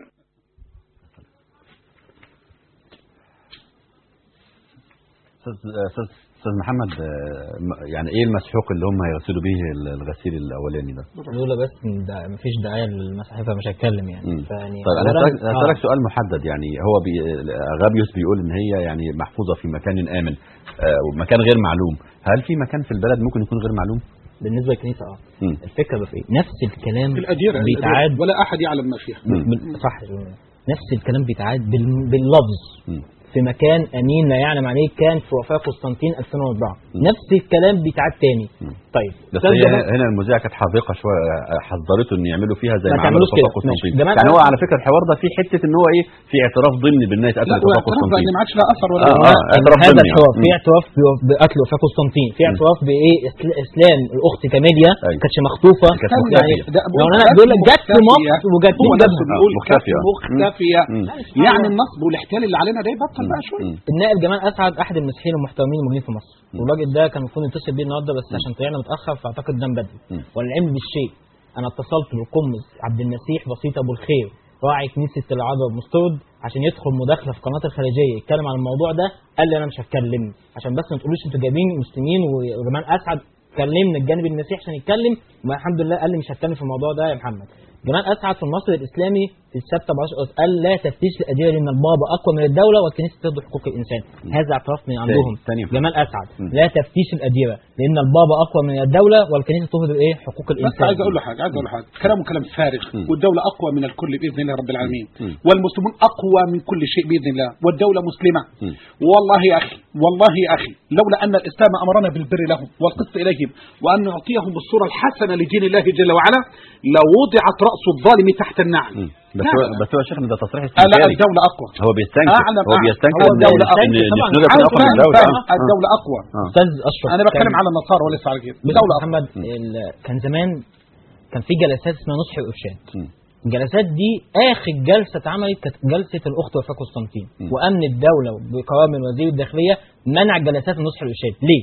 Speaker 4: استاذ استاذ استاذ محمد آه، م- يعني ايه المسحوق اللي هم هيغسلوا بيه ال- الغسيل الاولاني ده؟
Speaker 5: لولا بس إن ده مفيش داعي للمسيحيه فمش هتكلم يعني
Speaker 4: مم.
Speaker 5: فيعني
Speaker 4: طيب انا
Speaker 5: أولاً-
Speaker 4: هسألك- هسألك
Speaker 5: آه.
Speaker 4: سؤال محدد يعني هو بي... غابيوس بيقول ان هي يعني محفوظه في مكان امن آه، ومكان غير معلوم هل في مكان في البلد ممكن يكون غير معلوم؟
Speaker 5: بالنسبه للكنيسه اه
Speaker 4: مم.
Speaker 5: الفكره بقى في ايه؟ نفس الكلام
Speaker 6: في الأديرة
Speaker 5: بيتعاد
Speaker 6: ولا أحد يعلم ما فيها
Speaker 4: مم.
Speaker 5: بال- صح نفس الكلام بيتعاد بال- باللفظ
Speaker 4: مم.
Speaker 5: في مكان امين لا يعلم عليه كان في وفاه قسطنطين 2004 نفس الكلام بيتعاد تاني طيب
Speaker 4: بس
Speaker 5: أستاذ
Speaker 4: هي
Speaker 5: جمال-
Speaker 4: هنا المذيعه كانت حاذقه شويه آه، حذرته ان يعملوا فيها زي
Speaker 5: ما
Speaker 4: ما عملوا
Speaker 5: تعملوش
Speaker 4: في
Speaker 5: كده.
Speaker 4: قسطنطين
Speaker 5: ماشي. جمال
Speaker 4: يعني هو
Speaker 5: قال-
Speaker 4: على فكره الحوار ده فيه حته ان هو ايه في اعتراف ضمني بالناس
Speaker 6: لا
Speaker 4: قتلت وفاه
Speaker 6: واعتراف بقى
Speaker 4: قسطنطين
Speaker 6: ان ما عادش لها اثر ولا
Speaker 4: آه،
Speaker 6: ولا-
Speaker 4: آه. اعتراف
Speaker 5: هذا
Speaker 4: ضمني،
Speaker 5: الحوار
Speaker 4: آه.
Speaker 5: في اعتراف ب- بقتل وفاه قسطنطين في اعتراف بايه إسل- اسلام الاخت كاميليا
Speaker 4: أيوة.
Speaker 5: كانش مخطوفه
Speaker 4: كانت
Speaker 5: يعني
Speaker 4: مختفية.
Speaker 6: ده بقول
Speaker 5: لو انا
Speaker 6: كانت
Speaker 5: بقول لك جت في
Speaker 6: مختفية.
Speaker 5: مصر وجت
Speaker 6: هو
Speaker 5: مين
Speaker 6: نفسه
Speaker 5: جابها
Speaker 6: بيقول
Speaker 4: آه، مختفية.
Speaker 6: كانت مختفية
Speaker 4: مم.
Speaker 6: يعني النصب والاحتيال اللي علينا ده يبطل بقى شوية
Speaker 5: النائب جمال اسعد احد المسيحيين المحترمين الموجودين في مصر والراجل ده كان المفروض نتصل بيه النهارده بس عشان طلعنا متاخر فاعتقد نام بدري
Speaker 4: مم.
Speaker 5: والعلم بالشيء انا اتصلت بالقمص عبد المسيح بسيط ابو الخير راعي كنيسه العذراء مسترد عشان يدخل مداخله في قناه الخليجيه يتكلم عن الموضوع ده قال لي انا مش هتكلم عشان بس ما تقولوش انتوا جايبين مسلمين وجمال اسعد كلمنا الجانب المسيحي عشان يتكلم والحمد لله قال لي مش هتكلم في الموضوع ده يا محمد جمال اسعد في المصري الاسلامي في السبت 14 قال لا تفتيش الادله لان البابا اقوى من الدوله والكنيسه تهدر حقوق الانسان هذا اعتراف من عندهم
Speaker 4: تاني.
Speaker 5: جمال اسعد
Speaker 4: مم.
Speaker 5: لا تفتيش الاديره لان البابا اقوى من الدوله والكنيسه تهدر ايه حقوق
Speaker 6: بس
Speaker 5: الانسان
Speaker 6: عايز اقول له حاجه عايز اقول له حاجه كلامه كلام فارغ
Speaker 4: مم.
Speaker 6: والدوله اقوى من الكل باذن الله رب العالمين
Speaker 4: مم.
Speaker 6: والمسلمون اقوى من كل شيء باذن الله والدوله مسلمه
Speaker 4: مم.
Speaker 6: والله يا اخي والله يا اخي لولا ان الاسلام امرنا بالبر لهم والقسط اليهم وان نعطيهم الصوره الحسنه لدين الله جل وعلا لوضعت راس الظالم تحت النعل
Speaker 4: مم. بس
Speaker 6: لا،
Speaker 4: هو
Speaker 6: لا.
Speaker 4: بس هو يا شيخنا ده تصريح
Speaker 6: آه، لا
Speaker 4: استنكاري
Speaker 6: الدوله اقوى
Speaker 4: هو بيستنكر
Speaker 6: أعلم
Speaker 4: هو
Speaker 6: أعلم.
Speaker 4: بيستنكر
Speaker 6: هو
Speaker 4: ان
Speaker 6: الدولة
Speaker 4: إن-
Speaker 6: أقوى.
Speaker 4: ان
Speaker 5: طبعاً.
Speaker 4: الشنودة تكون اقوى من
Speaker 6: فاهم-
Speaker 4: الدوله
Speaker 6: فاهم؟
Speaker 4: آه.
Speaker 6: الدوله اقوى
Speaker 4: آه.
Speaker 5: استاذ اشرف
Speaker 6: انا بتكلم
Speaker 5: كان-
Speaker 6: على النصارى وليس على كده
Speaker 5: بص
Speaker 6: الدوله اقوى
Speaker 5: محمد ال- كان زمان كان في جلسات اسمها نصح وارشاد
Speaker 4: مم.
Speaker 5: الجلسات دي اخر جلسه اتعملت كانت جلسه الاخت وفاه قسطنطين
Speaker 4: مم.
Speaker 5: وامن الدوله بقرار من وزير الداخليه منع جلسات النصح والارشاد ليه؟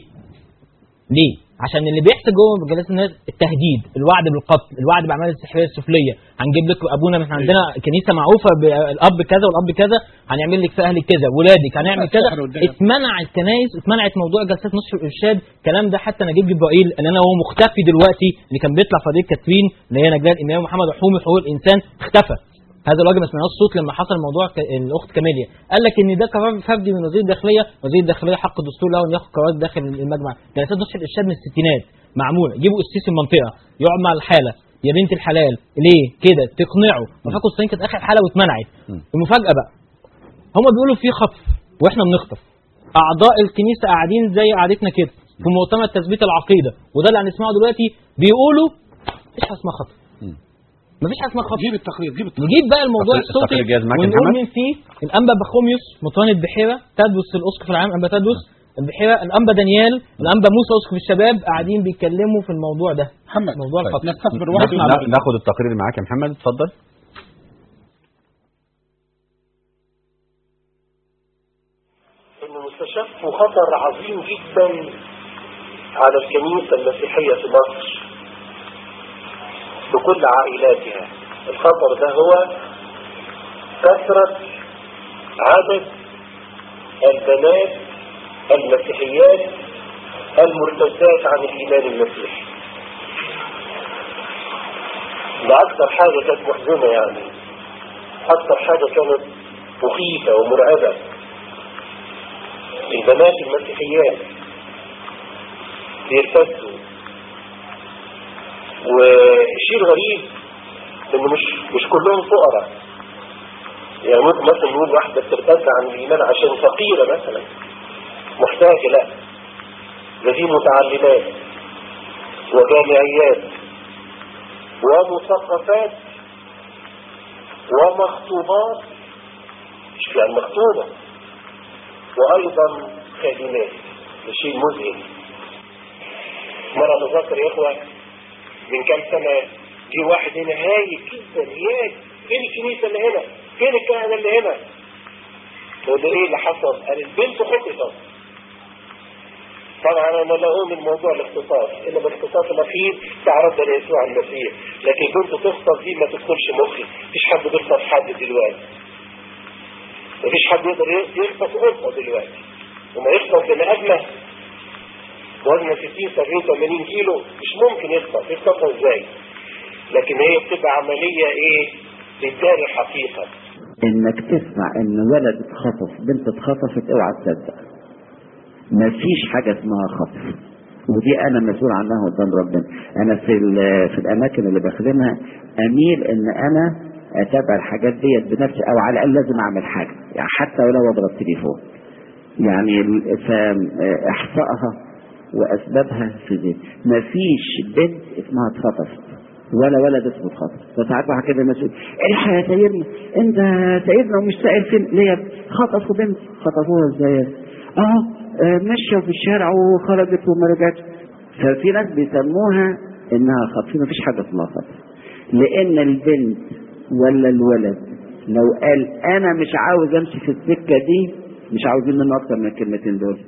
Speaker 5: ليه؟ عشان اللي بيحصل جوه جلسات الناس التهديد، الوعد بالقتل، الوعد باعمال السحريه السفليه، هنجيب لك ابونا من عندنا كنيسه معروفه بالاب كذا والاب كذا، هنعمل لك في اهلك كذا، ولادك هنعمل كذا،
Speaker 6: السحر والدجل.
Speaker 5: اتمنع الكنائس اتمنعت موضوع جلسات نصح الارشاد، الكلام ده حتى نجيب جبرائيل ان انا هو مختفي دلوقتي اللي كان بيطلع في قضيه كاترين اللي هي نجلاء الامام محمد حومي حقوق الانسان اختفى هذا الراجل ما سمعناش صوت لما حصل موضوع ك- الاخت كاميليا قال لك ان ده قرار فردي من وزير الداخليه وزير الداخليه حق الدستور له ان ياخد قرار داخل المجمع جلسات نصح الارشاد من الستينات معموله يجيبوا قسيس المنطقه يقعد مع الحاله يا بنت الحلال ليه كده تقنعه وفاة قسطنطين كانت اخر حاله واتمنعت
Speaker 4: مم.
Speaker 5: المفاجاه بقى هم بيقولوا في خطف واحنا بنخطف اعضاء الكنيسه قاعدين زي قعدتنا كده في مؤتمر تثبيت العقيده وده اللي هنسمعه دلوقتي بيقولوا مفيش حاجه اسمها خطف
Speaker 4: مم.
Speaker 5: مفيش حاجه اسمها خطف
Speaker 6: جيب التقرير جيب التقرير
Speaker 5: نجيب بقى الموضوع
Speaker 4: التقرير-
Speaker 5: الصوتي
Speaker 4: التقرير جاهز معاك يا
Speaker 5: ونقول
Speaker 4: محمد؟
Speaker 5: مين فيه الانبا بخوميوس مطران البحيره تدوس الاسقف العام انبا تدوس البحيره الانبا دانيال الانبا موسى اسقف الشباب قاعدين بيتكلموا في الموضوع ده
Speaker 6: محمد
Speaker 5: موضوع
Speaker 4: طيب.
Speaker 5: الخطف
Speaker 6: نستثمر واحد
Speaker 5: نسمع
Speaker 6: من
Speaker 5: بقى.
Speaker 4: نا- ناخد التقرير اللي معاك يا محمد اتفضل
Speaker 13: انه مستشف خطر عظيم جدا على الكنيسة المسيحية في مصر بكل عائلاتها الخطر ده هو كثرة عدد البنات المسيحيات المرتدات عن الإيمان المسيحي ده أكثر حاجة كانت محزنة يعني أكثر حاجة كانت مخيفة ومرعبة البنات المسيحيات بيرتدوا وشيء غريب انه مش مش كلهم فقراء يعني ممكن مثلا نقول واحده بترتد عن الايمان عشان فقيره مثلا محتاجه لا ده في متعلمات وجامعيات ومثقفات ومخطوبات مش يعني مخطوبة وأيضا خادمات ده شيء مذهل مرة بذكر يا إخوة من كام سنة جه واحد هنا هايل جدا ياك فين الكنيسة اللي هنا فين الكهنة اللي هنا تقول له ايه اللي حصل قال البنت خطفت طبعا انا لا اؤمن موضوع الاختصاص انما الاختصاص الاخير بتاع ربنا يسوع المسيح لكن بنت تخطف دي ما تدخلش مخي مفيش حد بيخطف حد دلوقتي مفيش حد يقدر يخطف قطه دلوقتي وما يخطف بني ادمه وزنه 60 70 80 كيلو مش ممكن يخطف يخطفها ازاي لكن هي بتبقى عمليه ايه للدار الحقيقه
Speaker 14: انك تسمع ان ولد اتخطف بنت اتخطفت اوعى تصدق مفيش حاجه اسمها خطف ودي انا مسؤول عنها قدام ربنا انا في ال- في الاماكن اللي بخدمها اميل ان انا اتابع الحاجات ديت بنفسي او على الاقل لازم اعمل حاجه يعني حتى ولو اضرب تليفون يعني ال- ف- احصائها واسبابها في ذهني مفيش بنت اسمها اتخطفت ولا ولد اسمه اتخطف فساعات واحد كده مسؤول الحق يا سيدنا انت سيدنا ومش سائل فين ليه خطفوا بنت خطفوها ازاي اه آه، ماشيه في الشارع وخرجت وما رجعتش ففي ناس بيسموها انها خطف مفيش حاجه اسمها خطف لان البنت ولا الولد لو قال انا مش عاوز امشي في السكه دي مش عاوزين منه اكتر من الكلمتين دول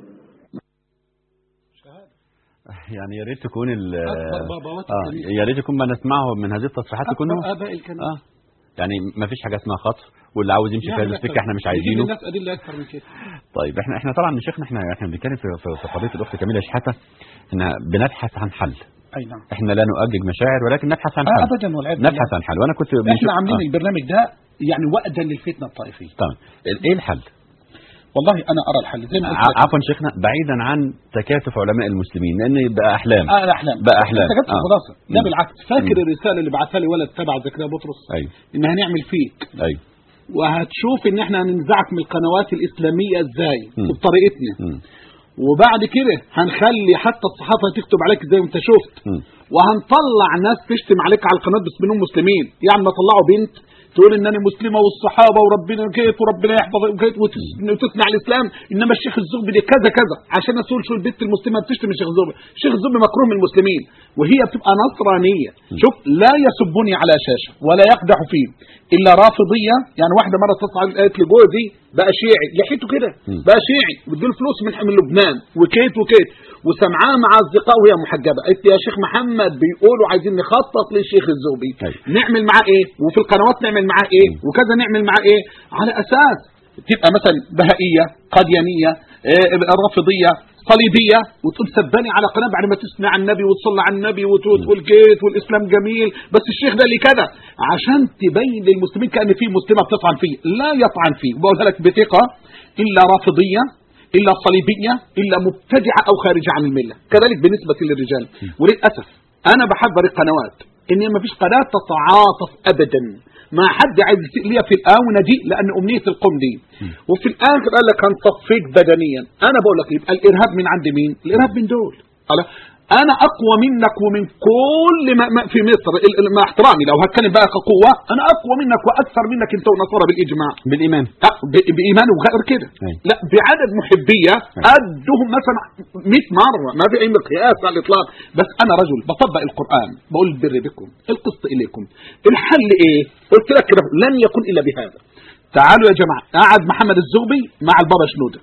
Speaker 4: يعني يا ريت تكون ال
Speaker 6: أكبر بابوات
Speaker 4: اه
Speaker 6: الكنيسة.
Speaker 4: يا ريت يكون ما نسمعه من هذه التصريحات
Speaker 6: أكبر
Speaker 4: يكونوا
Speaker 6: آباء الكنيسة.
Speaker 4: اه يعني ما فيش حاجه اسمها خطف واللي عاوز يمشي في هذه السكه احنا مش عايزينه
Speaker 6: الناس ادله اكثر من كده
Speaker 4: طيب احنا احنا طبعا يا شيخنا احنا احنا بنتكلم في في في قضيه الاخت كامله شحاته احنا بنبحث عن حل
Speaker 6: اي نعم
Speaker 4: احنا لا نؤجج مشاعر ولكن نبحث عن
Speaker 6: آه
Speaker 4: حل
Speaker 6: ابدا والعياذ بالله.
Speaker 4: نبحث عن حل وانا كنت
Speaker 6: احنا
Speaker 4: بنشوف-
Speaker 6: عاملين
Speaker 4: آه.
Speaker 6: البرنامج ده يعني وأدا للفتنه الطائفيه
Speaker 4: طيب ايه الحل؟
Speaker 6: والله انا ارى الحل زي ما قلت
Speaker 4: ع-
Speaker 6: لك.
Speaker 4: عفوا شيخنا بعيدا عن تكاتف علماء المسلمين لان بقى احلام
Speaker 6: اه الاحلام
Speaker 4: بقى احلام
Speaker 6: انت جبت
Speaker 4: آه.
Speaker 6: الخلاصه ده
Speaker 4: مم.
Speaker 6: بالعكس فاكر
Speaker 4: مم.
Speaker 6: الرساله اللي بعتها لي ولد تبع زكريا بطرس
Speaker 4: ايوه
Speaker 6: ان هنعمل فيك
Speaker 4: ايوه
Speaker 6: وهتشوف ان احنا هننزعك من القنوات الاسلاميه ازاي
Speaker 4: مم.
Speaker 6: وبطريقتنا
Speaker 4: مم.
Speaker 6: وبعد كده هنخلي حتى الصحافه تكتب عليك زي ما انت شفت
Speaker 4: مم.
Speaker 6: وهنطلع ناس تشتم عليك على القناه بس منهم مسلمين يعني ما طلعوا بنت تقول ان انا مسلمه والصحابه وربنا كيف وربنا يحفظ وكيف وتس- وتصنع الاسلام انما الشيخ الزغبي دي كذا كذا عشان اسول شو البنت المسلمه بتشتم الشيخ الزغبي الشيخ الزغبي مكروه من المسلمين وهي بتبقى نصرانيه شوف لا يسبني على شاشه ولا يقدح فيه الا رافضيه يعني واحده مره تطلع قالت لي جوزي بقى شيعي لحيته كده بقى شيعي وبتديله فلوس من من لبنان وكيت وكيت وسمعاه مع اصدقائه وهي محجبه قالت لي يا شيخ محمد بيقولوا عايزين نخطط للشيخ الزغبي نعمل معاه ايه وفي القنوات نعمل معاه ايه وكذا نعمل معاه ايه على اساس تبقى مثلا بهائيه قاديانيه إيه، رافضيه صليبيه وتقول سبني على قناه بعد ما تثني على النبي وتصلي على النبي وت- وتقول كيت والاسلام جميل بس الشيخ ده اللي كذا عشان تبين للمسلمين كان في مسلمه بتطعن فيه لا يطعن فيه بقولها لك بثقه الا رافضيه الا صليبيه الا مبتدعه او خارجه عن المله كذلك بالنسبه للرجال وللاسف انا بحذر القنوات ان ما فيش قناه تتعاطف ابدا ما حد عايز يسيء ليا في الاونه دي لان امنيه القوم دي وفي الاخر قال لك هنصفيك بدنيا انا بقول لك يبقى الارهاب من عند مين الارهاب من دول خلاص انا اقوى منك ومن كل ما ما في مصر ال- ال- مع احترامي لو هتكلم بقى كقوه انا اقوى منك واكثر منك انت ونصارى بالاجماع
Speaker 4: بالايمان
Speaker 6: لا ب- بايمان وغير كده لا بعدد محبيه قدهم مثلا 100 مره ما في اي مقياس على الاطلاق بس انا رجل بطبق القران بقول البر بكم القسط اليكم الحل ايه قلت لك كده لن يكون الا بهذا تعالوا يا جماعه قعد محمد الزغبي مع البابا شنوده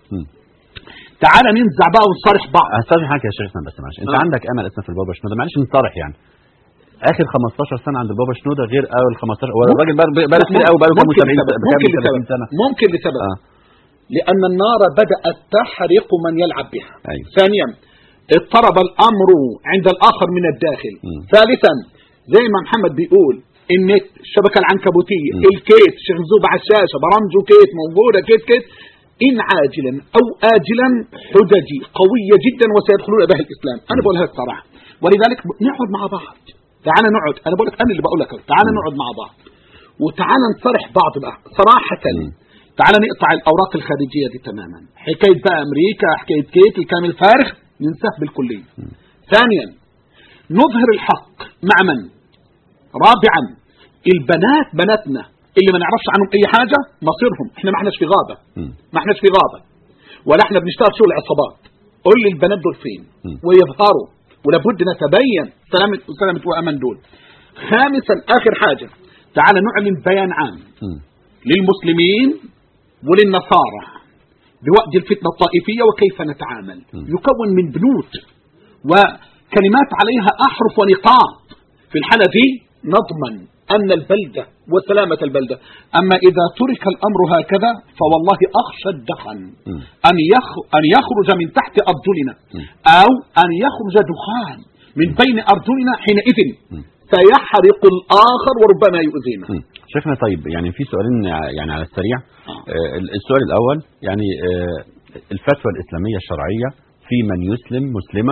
Speaker 6: تعالى ننزع بقى ونصارح بعض
Speaker 4: استاذن حضرتك يا شيخنا بس معلش انت
Speaker 6: آه.
Speaker 4: عندك امل اساسا في البابا شنوده معلش نصارح يعني اخر 15 سنه عند البابا شنوده غير اول 15 هو الراجل بقى بقى كتير قوي بقى له
Speaker 6: ممكن
Speaker 4: 70
Speaker 6: لسبب ممكن لسبب
Speaker 4: سنه
Speaker 6: ممكن لسبب لأن النار بدأت تحرق من يلعب بها
Speaker 4: أيوة.
Speaker 6: ثانيا اضطرب الأمر عند الآخر من الداخل ثالثا زي ما محمد بيقول النت الشبكة العنكبوتية الكيت شيخ زوب على الشاشة برامج كيت موجودة كيت كيت إن عاجلا أو آجلا حججي قوية جدا وسيدخلون بها الإسلام أنا بقولها الصراحة ولذلك نقعد مع بعض تعال نقعد أنا بقول لك أنا اللي بقول لك تعال نقعد مع بعض وتعال نصرح بعض بقى صراحة تعال نقطع الأوراق الخارجية دي تماما حكاية بقى أمريكا حكاية كيت الكلام الفارغ ننساه بالكلية ثانيا نظهر الحق مع من رابعا البنات بناتنا اللي ما نعرفش عنهم اي حاجة مصيرهم احنا ما احناش في غابة ما احناش في غابة ولا احنا بنشتغل شغل عصابات قول لي البنات دول فين ويظهروا ولابد نتبين سلامة سلامة وأمن دول خامسا آخر حاجة تعال نعلن بيان عام للمسلمين وللنصارى بوقت الفتنة الطائفية وكيف نتعامل يكون من بنود وكلمات عليها أحرف ونقاط في الحالة دي نضمن أن البلدة وسلامة البلدة أما إذا ترك الأمر هكذا فوالله أخشى الدخن أن يخ- أن يخرج من تحت أرجلنا أو أن يخرج دخان من بين أرجلنا حينئذ سيحرق الآخر وربما يؤذينا
Speaker 4: شيخنا طيب يعني في سؤالين يعني على السريع آه، السؤال الأول يعني آه، الفتوى الإسلامية الشرعية في من يسلم مسلمة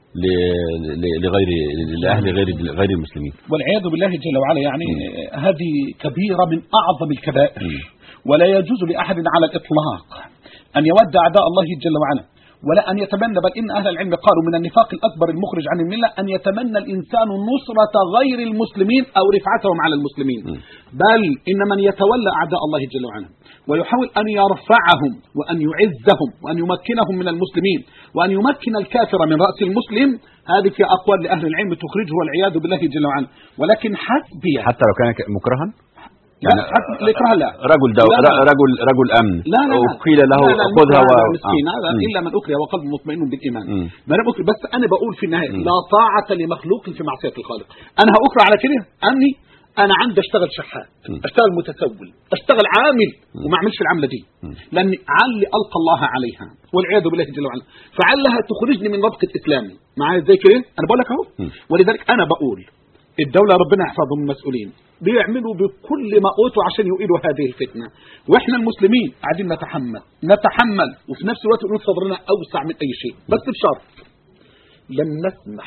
Speaker 4: ل- ل- لغير لأهل غير غير المسلمين
Speaker 6: والعياذ بالله جل وعلا يعني هذه كبيرة من أعظم الكبائر ولا يجوز لأحد على الإطلاق أن يود أعداء الله جل وعلا ولا أن يتمنى بل إن أهل العلم قالوا من النفاق الأكبر المخرج عن الملة أن يتمنى الإنسان نصرة غير المسلمين أو رفعتهم على المسلمين بل إن من يتولى أعداء الله جل وعلا ويحاول أن يرفعهم وأن يعزهم وأن يمكنهم من المسلمين وأن يمكن الكافر من رأس المسلم هذه في أقوال لأهل العلم تخرجه والعياذ بالله جل وعلا ولكن حسبي
Speaker 4: حتى لو كان ك- مكرها
Speaker 6: لا حسب الإكراه لا
Speaker 4: رجل دو
Speaker 6: لا، لا.
Speaker 4: رجل رجل أمن
Speaker 6: لا لا لا
Speaker 4: وقيل له
Speaker 6: لا لا
Speaker 4: خذها و...
Speaker 6: المكره مسكين
Speaker 4: آه.
Speaker 6: هذا
Speaker 4: مم.
Speaker 6: الا من اكره وقلبه مطمئن بالايمان
Speaker 4: مم.
Speaker 6: ما انا بكره بس انا بقول في النهايه لا طاعه لمخلوق في معصيه الخالق انا هاكره على كده اني انا عندي اشتغل شحات اشتغل متسول اشتغل عامل وما اعملش العمله دي لاني علي القى الله عليها والعياذ بالله جل وعلا فعلها تخرجني من ربقه اسلامي معايا ازاي كده انا بقول لك اهو ولذلك انا بقول الدولة ربنا يحفظهم المسؤولين بيعملوا بكل ما أوتوا عشان يؤيدوا هذه الفتنة وإحنا المسلمين قاعدين نتحمل نتحمل وفي نفس الوقت نقول صدرنا أوسع من أي شيء بس بشرط لن نسمح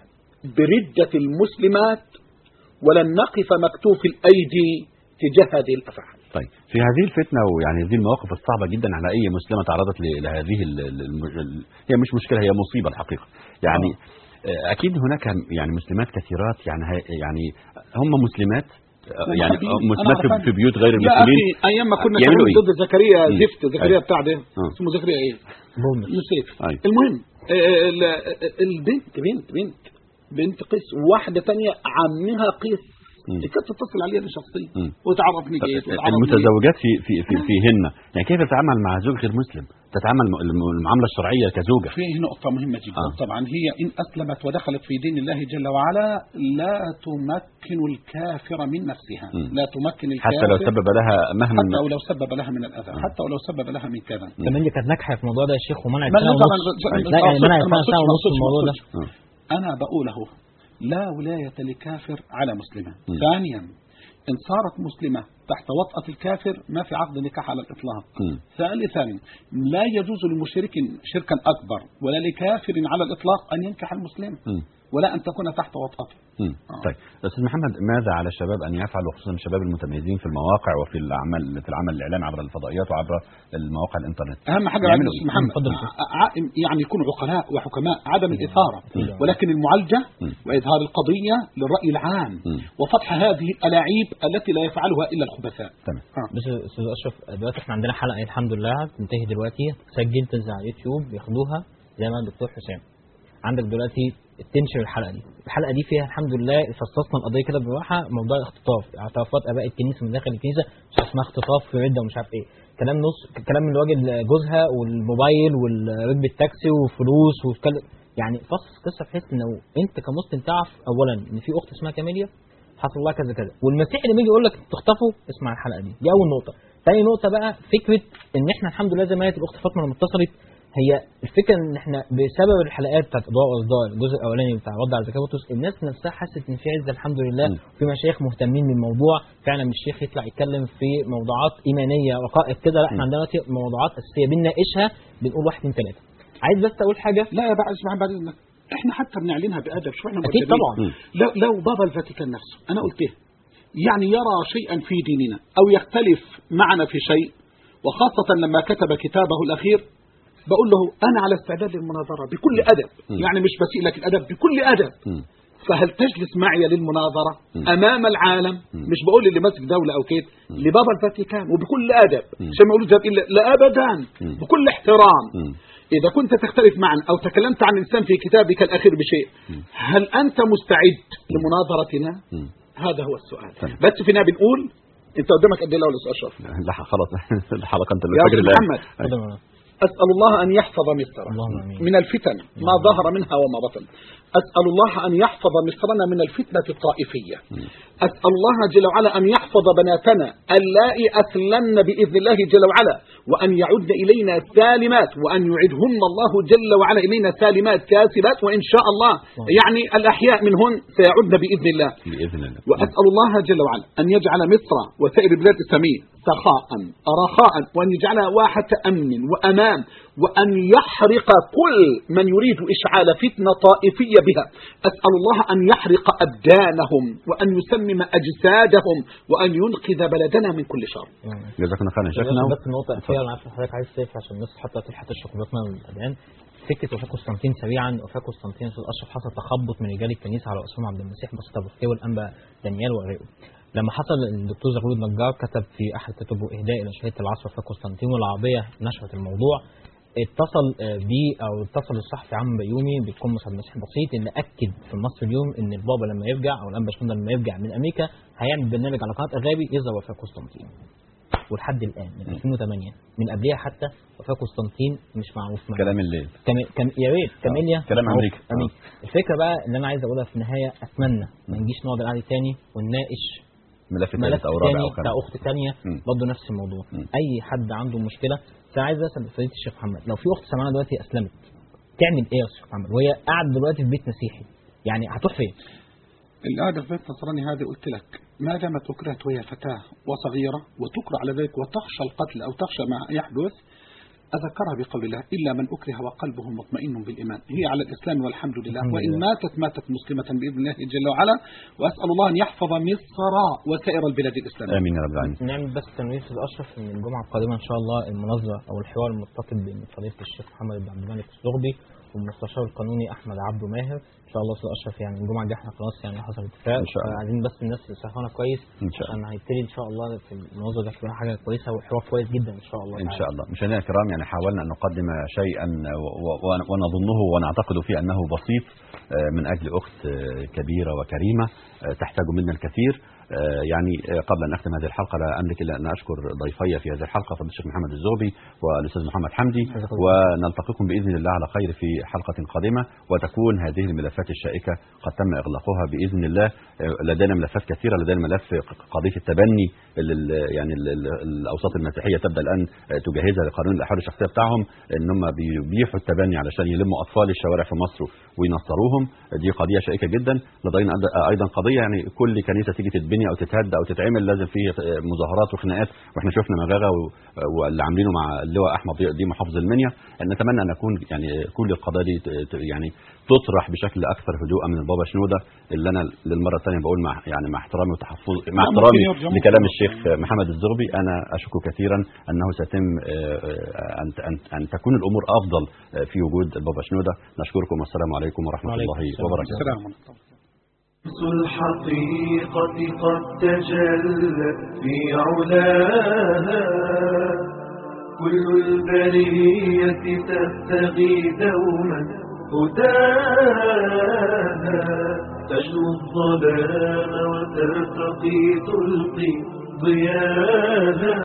Speaker 6: بردة المسلمات ولن نقف مكتوف الأيدي تجاه هذه الأفعال
Speaker 4: طيب في هذه الفتنة ويعني هذه المواقف الصعبة جدا على أي مسلمة تعرضت ل- لهذه ال- ال- الم- ال- هي مش مشكلة هي مصيبة الحقيقة يعني آه، أكيد هناك يعني مسلمات كثيرات يعني هي- يعني هم مسلمات آه، يعني
Speaker 6: ومحبين.
Speaker 4: آه،
Speaker 6: أنا
Speaker 4: مسلمات في-
Speaker 6: عارفان.
Speaker 4: في بيوت غير
Speaker 6: يا
Speaker 4: المسلمين
Speaker 6: أخي أيام ما كنا
Speaker 4: يعملوا
Speaker 6: كمان
Speaker 4: إيه؟
Speaker 6: ضد زكريا
Speaker 4: مم.
Speaker 6: زفت زكريا
Speaker 4: أيوة.
Speaker 6: بتاع ده
Speaker 4: آه.
Speaker 6: اسمه زكريا إيه نسيت
Speaker 4: أيوة.
Speaker 6: المهم آه، ال- البنت بنت بنت بنت قيس وواحدة تانية عمها قيس دي كانت تتصل عليها أنا شخصيا وتعرفني جيد وتعرفني
Speaker 4: المتزوجات في في في فيهن يعني كيف تتعامل مع زوج غير مسلم تتعامل م- الم- المعاملة الشرعية كزوجة
Speaker 6: فيه نقطة مهمة جدا
Speaker 4: آه.
Speaker 6: طبعا هي إن أسلمت ودخلت في دين الله جل وعلا لا تمكن الكافر من نفسها
Speaker 4: مم.
Speaker 6: لا تمكن الكافر
Speaker 4: حتى لو سبب لها مهما
Speaker 6: حتى ولو سبب لها من الأذى حتى ولو سبب لها من كذا
Speaker 5: كمان دي كانت ناجحه في الموضوع ده يا شيخ ومنعت
Speaker 6: ما
Speaker 5: سنه
Speaker 6: لا،
Speaker 5: ونص
Speaker 6: طبعاً،
Speaker 5: لا يعني
Speaker 6: ما
Speaker 5: منعت
Speaker 6: أقصدش-
Speaker 5: سنه
Speaker 6: ما
Speaker 5: ونص في
Speaker 6: أقصدش-
Speaker 5: الموضوع ده
Speaker 6: ما أقصدش. أنا بقوله لا ولاية لكافر على مسلمة
Speaker 4: مم.
Speaker 6: ثانيا إن صارت مسلمة تحت وطأة الكافر ما في عقد نكاح على الإطلاق
Speaker 4: مم.
Speaker 6: ثالثا لا يجوز لمشرك شركا أكبر ولا لكافر على الإطلاق أن ينكح المسلم
Speaker 4: مم.
Speaker 6: ولا أن تكون تحت وطأته
Speaker 4: مم. طيب استاذ محمد ماذا على الشباب ان يفعلوا خصوصا الشباب المتميزين في المواقع وفي الاعمال في العمل الاعلامي عبر الفضائيات وعبر المواقع الانترنت
Speaker 6: أهم حاجة بعد
Speaker 4: يعملوا
Speaker 6: أستاذ
Speaker 4: إيه؟
Speaker 6: محمد
Speaker 4: اتفضل.
Speaker 6: ع- ع- يعني يكونوا عقلاء وحكماء عدم الإثارة ولكن المعالجة وإظهار القضية للرأي العام وفتح هذه الألاعيب التي لا يفعلها إلا الخبثاء
Speaker 4: تمام
Speaker 5: بس استاذ اشرف دلوقتي احنا عندنا حلقه الحمد لله تنتهي دلوقتي تسجل تنزل على اليوتيوب ياخدوها زي ما الدكتور حسام عندك دلوقتي تنشر الحلقه دي الحلقه دي فيها الحمد لله فصصنا القضيه كده بالراحه موضوع الاختطاف اعترافات اباء الكنيسه من داخل الكنيسه مش اسمها اختطاف في رده ومش عارف ايه كلام نص كلام من راجل جوزها والموبايل وركب التاكسي وفلوس وكل يعني فصص قصه بحيث انه انت كمسلم تعرف اولا ان في اخت اسمها كاميليا حصل لها كذا كذا والمسيح اللي بيجي يقول لك تخطفوا اسمع الحلقه دي دي اول نقطه ثاني نقطه بقى فكره ان احنا الحمد لله زي ما قالت الاخت فاطمه لما اتصلت هي الفكره ان احنا بسبب الحلقات بتاعت اضواء واصدار الجزء الاولاني بتاع رد على زكاه بطرس الناس نفسها حست ان في عزه الحمد لله وفي مشايخ مهتمين بالموضوع فعلا مش الشيخ يطلع يتكلم في موضوعات ايمانيه رقائق كده لا احنا عندنا دلوقتي موضوعات اساسيه بنناقشها بنقول واحد اثنين ثلاثه عايز بس اقول حاجه
Speaker 6: لا يا بعد اسمع بعد إذنك احنا حتى بنعلنها بأدب شو احنا
Speaker 5: أكيد
Speaker 6: مؤدبين.
Speaker 5: طبعاً.
Speaker 6: لو لو بابا الفاتيكان نفسه انا قلت ايه يعني يرى شيئا في ديننا او يختلف معنا في شيء وخاصة لما كتب كتابه الاخير بقول له انا على استعداد للمناظره بكل ادب
Speaker 4: مم.
Speaker 6: يعني مش بسيء لك الادب بكل ادب
Speaker 4: مم.
Speaker 6: فهل تجلس معي للمناظره
Speaker 4: مم.
Speaker 6: امام العالم
Speaker 4: مم.
Speaker 6: مش بقول اللي ماسك دوله او كده
Speaker 4: مم.
Speaker 6: لبابا الفاتيكان وبكل ادب
Speaker 4: مم.
Speaker 6: عشان ما يقولوا ذهب الا لا ابدا
Speaker 4: مم.
Speaker 6: بكل احترام
Speaker 4: مم.
Speaker 6: إذا كنت تختلف معنا أو تكلمت عن الإنسان في كتابك الأخير بشيء هل أنت مستعد لمناظرتنا؟
Speaker 4: مم.
Speaker 6: هذا هو السؤال
Speaker 4: تمام.
Speaker 6: بس في النهاية بنقول أنت قدامك قد إيه الأول يا أستاذ أشرف؟
Speaker 4: لا خلاص الحلقه انت
Speaker 6: يا
Speaker 4: الفجر
Speaker 6: أستاذ
Speaker 4: الآن.
Speaker 6: محمد
Speaker 5: اتفضل.
Speaker 6: أسأل الله أن يحفظ مصر
Speaker 5: اللهم امين
Speaker 6: من الفتن ما ظهر منها وما بطن أسأل الله أن يحفظ مصرنا من الفتنة الطائفية أسأل الله جل وعلا أن يحفظ بناتنا اللائي أسلمن بإذن الله جل وعلا وأن يعد إلينا سالمات وأن يعدهن الله جل وعلا إلينا سالمات كاسبات وإن شاء الله يعني الأحياء منهن سيعدن بإذن الله
Speaker 4: باذن الله
Speaker 6: وأسأل الله جل وعلا أن يجعل مصر وسائر البلاد الإسلامية سخاء رخاء وأن يجعلها واحة أمن وأمان وأن يحرق كل من يريد إشعال فتنة طائفية بها أسأل الله أن يحرق أبدانهم وأن يسمم أجسادهم وأن ينقذ بلدنا من كل شر
Speaker 4: جزاكم الله خيرا يا شيخنا
Speaker 5: بس النقطة الأخيرة أنا عارف إن حضرتك عايز تقف عشان الناس حتى تلحق تشرب بطنها من الأذان فكرة وفاة قسطنطين سريعا وفاة قسطنطين أستاذ أشرف حصل تخبط من رجال الكنيسة على رأسهم عبد المسيح بسيطة بوفتي والأنبا دانيال وغيره لما حصل الدكتور زغلول النجار كتب في أحد كتبه إهداء إلى شهيدة العصر وفاة قسطنطين والعربية نشرت الموضوع اتصل آه، بيه او اتصل الصحفي عم بيومي بالقمص عبد المسيح بسيط اللي اكد في مصر اليوم ان البابا لما يرجع او الانبا شنودة لما يرجع من امريكا هيعمل برنامج على قناه اغابي يظهر وفاه قسطنطين ولحد الان من 2008 من قبلها حتى وفاه قسطنطين مش معروف معاه.
Speaker 4: كلام الليل
Speaker 5: كم كم يا ريت كاميليا
Speaker 4: كلام
Speaker 5: معروف.
Speaker 4: أمريكا.
Speaker 5: امريكا الفكره بقى اللي انا عايز اقولها في النهايه اتمنى ما نجيش نقعد القعده تاني ونناقش
Speaker 4: ملف
Speaker 5: ملف
Speaker 4: ثالث او رابع
Speaker 5: تاني
Speaker 4: او
Speaker 5: بتاع
Speaker 4: خامس
Speaker 5: اخت تانية
Speaker 4: مم.
Speaker 5: برضه نفس الموضوع
Speaker 4: مم.
Speaker 5: اي حد عنده مشكله فانا عايز اسال فضيله الشيخ محمد لو في اخت سمعنا دلوقتي اسلمت تعمل ايه يا شيخ محمد وهي قاعده دلوقتي في بيت مسيحي يعني هتروح فين؟
Speaker 6: القعدة في بيت نصراني هذه قلت لك ما دامت أكرهت وهي فتاة وصغيرة وتكره على ذلك وتخشى القتل أو تخشى ما يحدث أذكرها بقول الله إلا من أكره وقلبه مطمئن بالإيمان هي على الإسلام والحمد لله
Speaker 5: الحمد
Speaker 6: وإن
Speaker 5: لله.
Speaker 6: ماتت ماتت مسلمة بإذن الله جل وعلا وأسأل الله أن يحفظ مصر وسائر البلاد الإسلامية
Speaker 4: امين يا رب العالمين
Speaker 5: نعمل بس تنويه في الاشرف ان الجمعه القادمه ان شاء الله المناظره او الحوار المتصل بين فضيله الشيخ محمد بن عبد الملك الزغبي والمستشار القانوني احمد عبده ماهر ان شاء الله استاذ اشرف يعني الجمعه الجايه احنا خلاص يعني حصل اتفاق
Speaker 4: إن شاء الله.
Speaker 5: عايزين بس الناس تسهلنا كويس
Speaker 4: إن شاء
Speaker 5: عشان هيبتدي ان شاء الله في المناظره ده هتبقى حاجه كويسه وحوار كويس جدا ان شاء الله
Speaker 4: ان
Speaker 5: تعالى.
Speaker 4: شاء الله مشاهدينا الكرام يعني حاولنا ان نقدم شيئا و- و- ونظنه ونعتقد فيه انه بسيط آه، من اجل اخت آه، كبيره وكريمه آه، تحتاج منا الكثير آه، يعني آه، قبل ان اختم هذه الحلقه لا املك الا ان اشكر ضيفي في هذه الحلقه فضيله الشيخ محمد الزغبي والاستاذ محمد حمدي ونلتقيكم باذن الله على خير في حلقه قادمه وتكون هذه الملفات الشائكه قد تم اغلاقها باذن الله آه، لدينا ملفات كثيره لدينا ملف قضيه التبني اللي ال- يعني ال- ال- الاوساط المسيحيه تبدا الان آه، تجهزها لقانون الاحوال الشخصيه بتاعهم ان هم بيبيحوا التبني علشان يلموا اطفال الشوارع في مصر وينصروهم دي قضيه شائكه جدا لدينا أيضا- ايضا قضيه يعني كل كنيسه تيجي تتبني او تتهد او تتعمل لازم فيه مظاهرات وخناقات واحنا شفنا مغاغه و- واللي عاملينه مع اللواء احمد ضياء دي محافظ المنيا نتمنى ان نكون يعني كل القضايا دي ت- ت- يعني تطرح بشكل اكثر هدوءا من البابا شنوده اللي انا للمره الثانيه بقول مع يعني مع احترامي وتحفظ مع
Speaker 6: لا،
Speaker 4: احترامي
Speaker 6: ممكن يرجع-
Speaker 4: لكلام الشيخ محمد الزغبي انا اشك كثيرا انه سيتم آه، آه، ان ان ان تكون الامور افضل آه، في وجود البابا شنوده نشكركم والسلام عليكم ورحمه
Speaker 5: وعليكم
Speaker 4: الله
Speaker 5: السلام.
Speaker 4: وبركاته
Speaker 6: السلام عليكم
Speaker 3: شمس الحقيقة قد تجلت في علاها كل البرية تبتغي دوما هداها تجلو الظلام وترتقي تلقي ضياها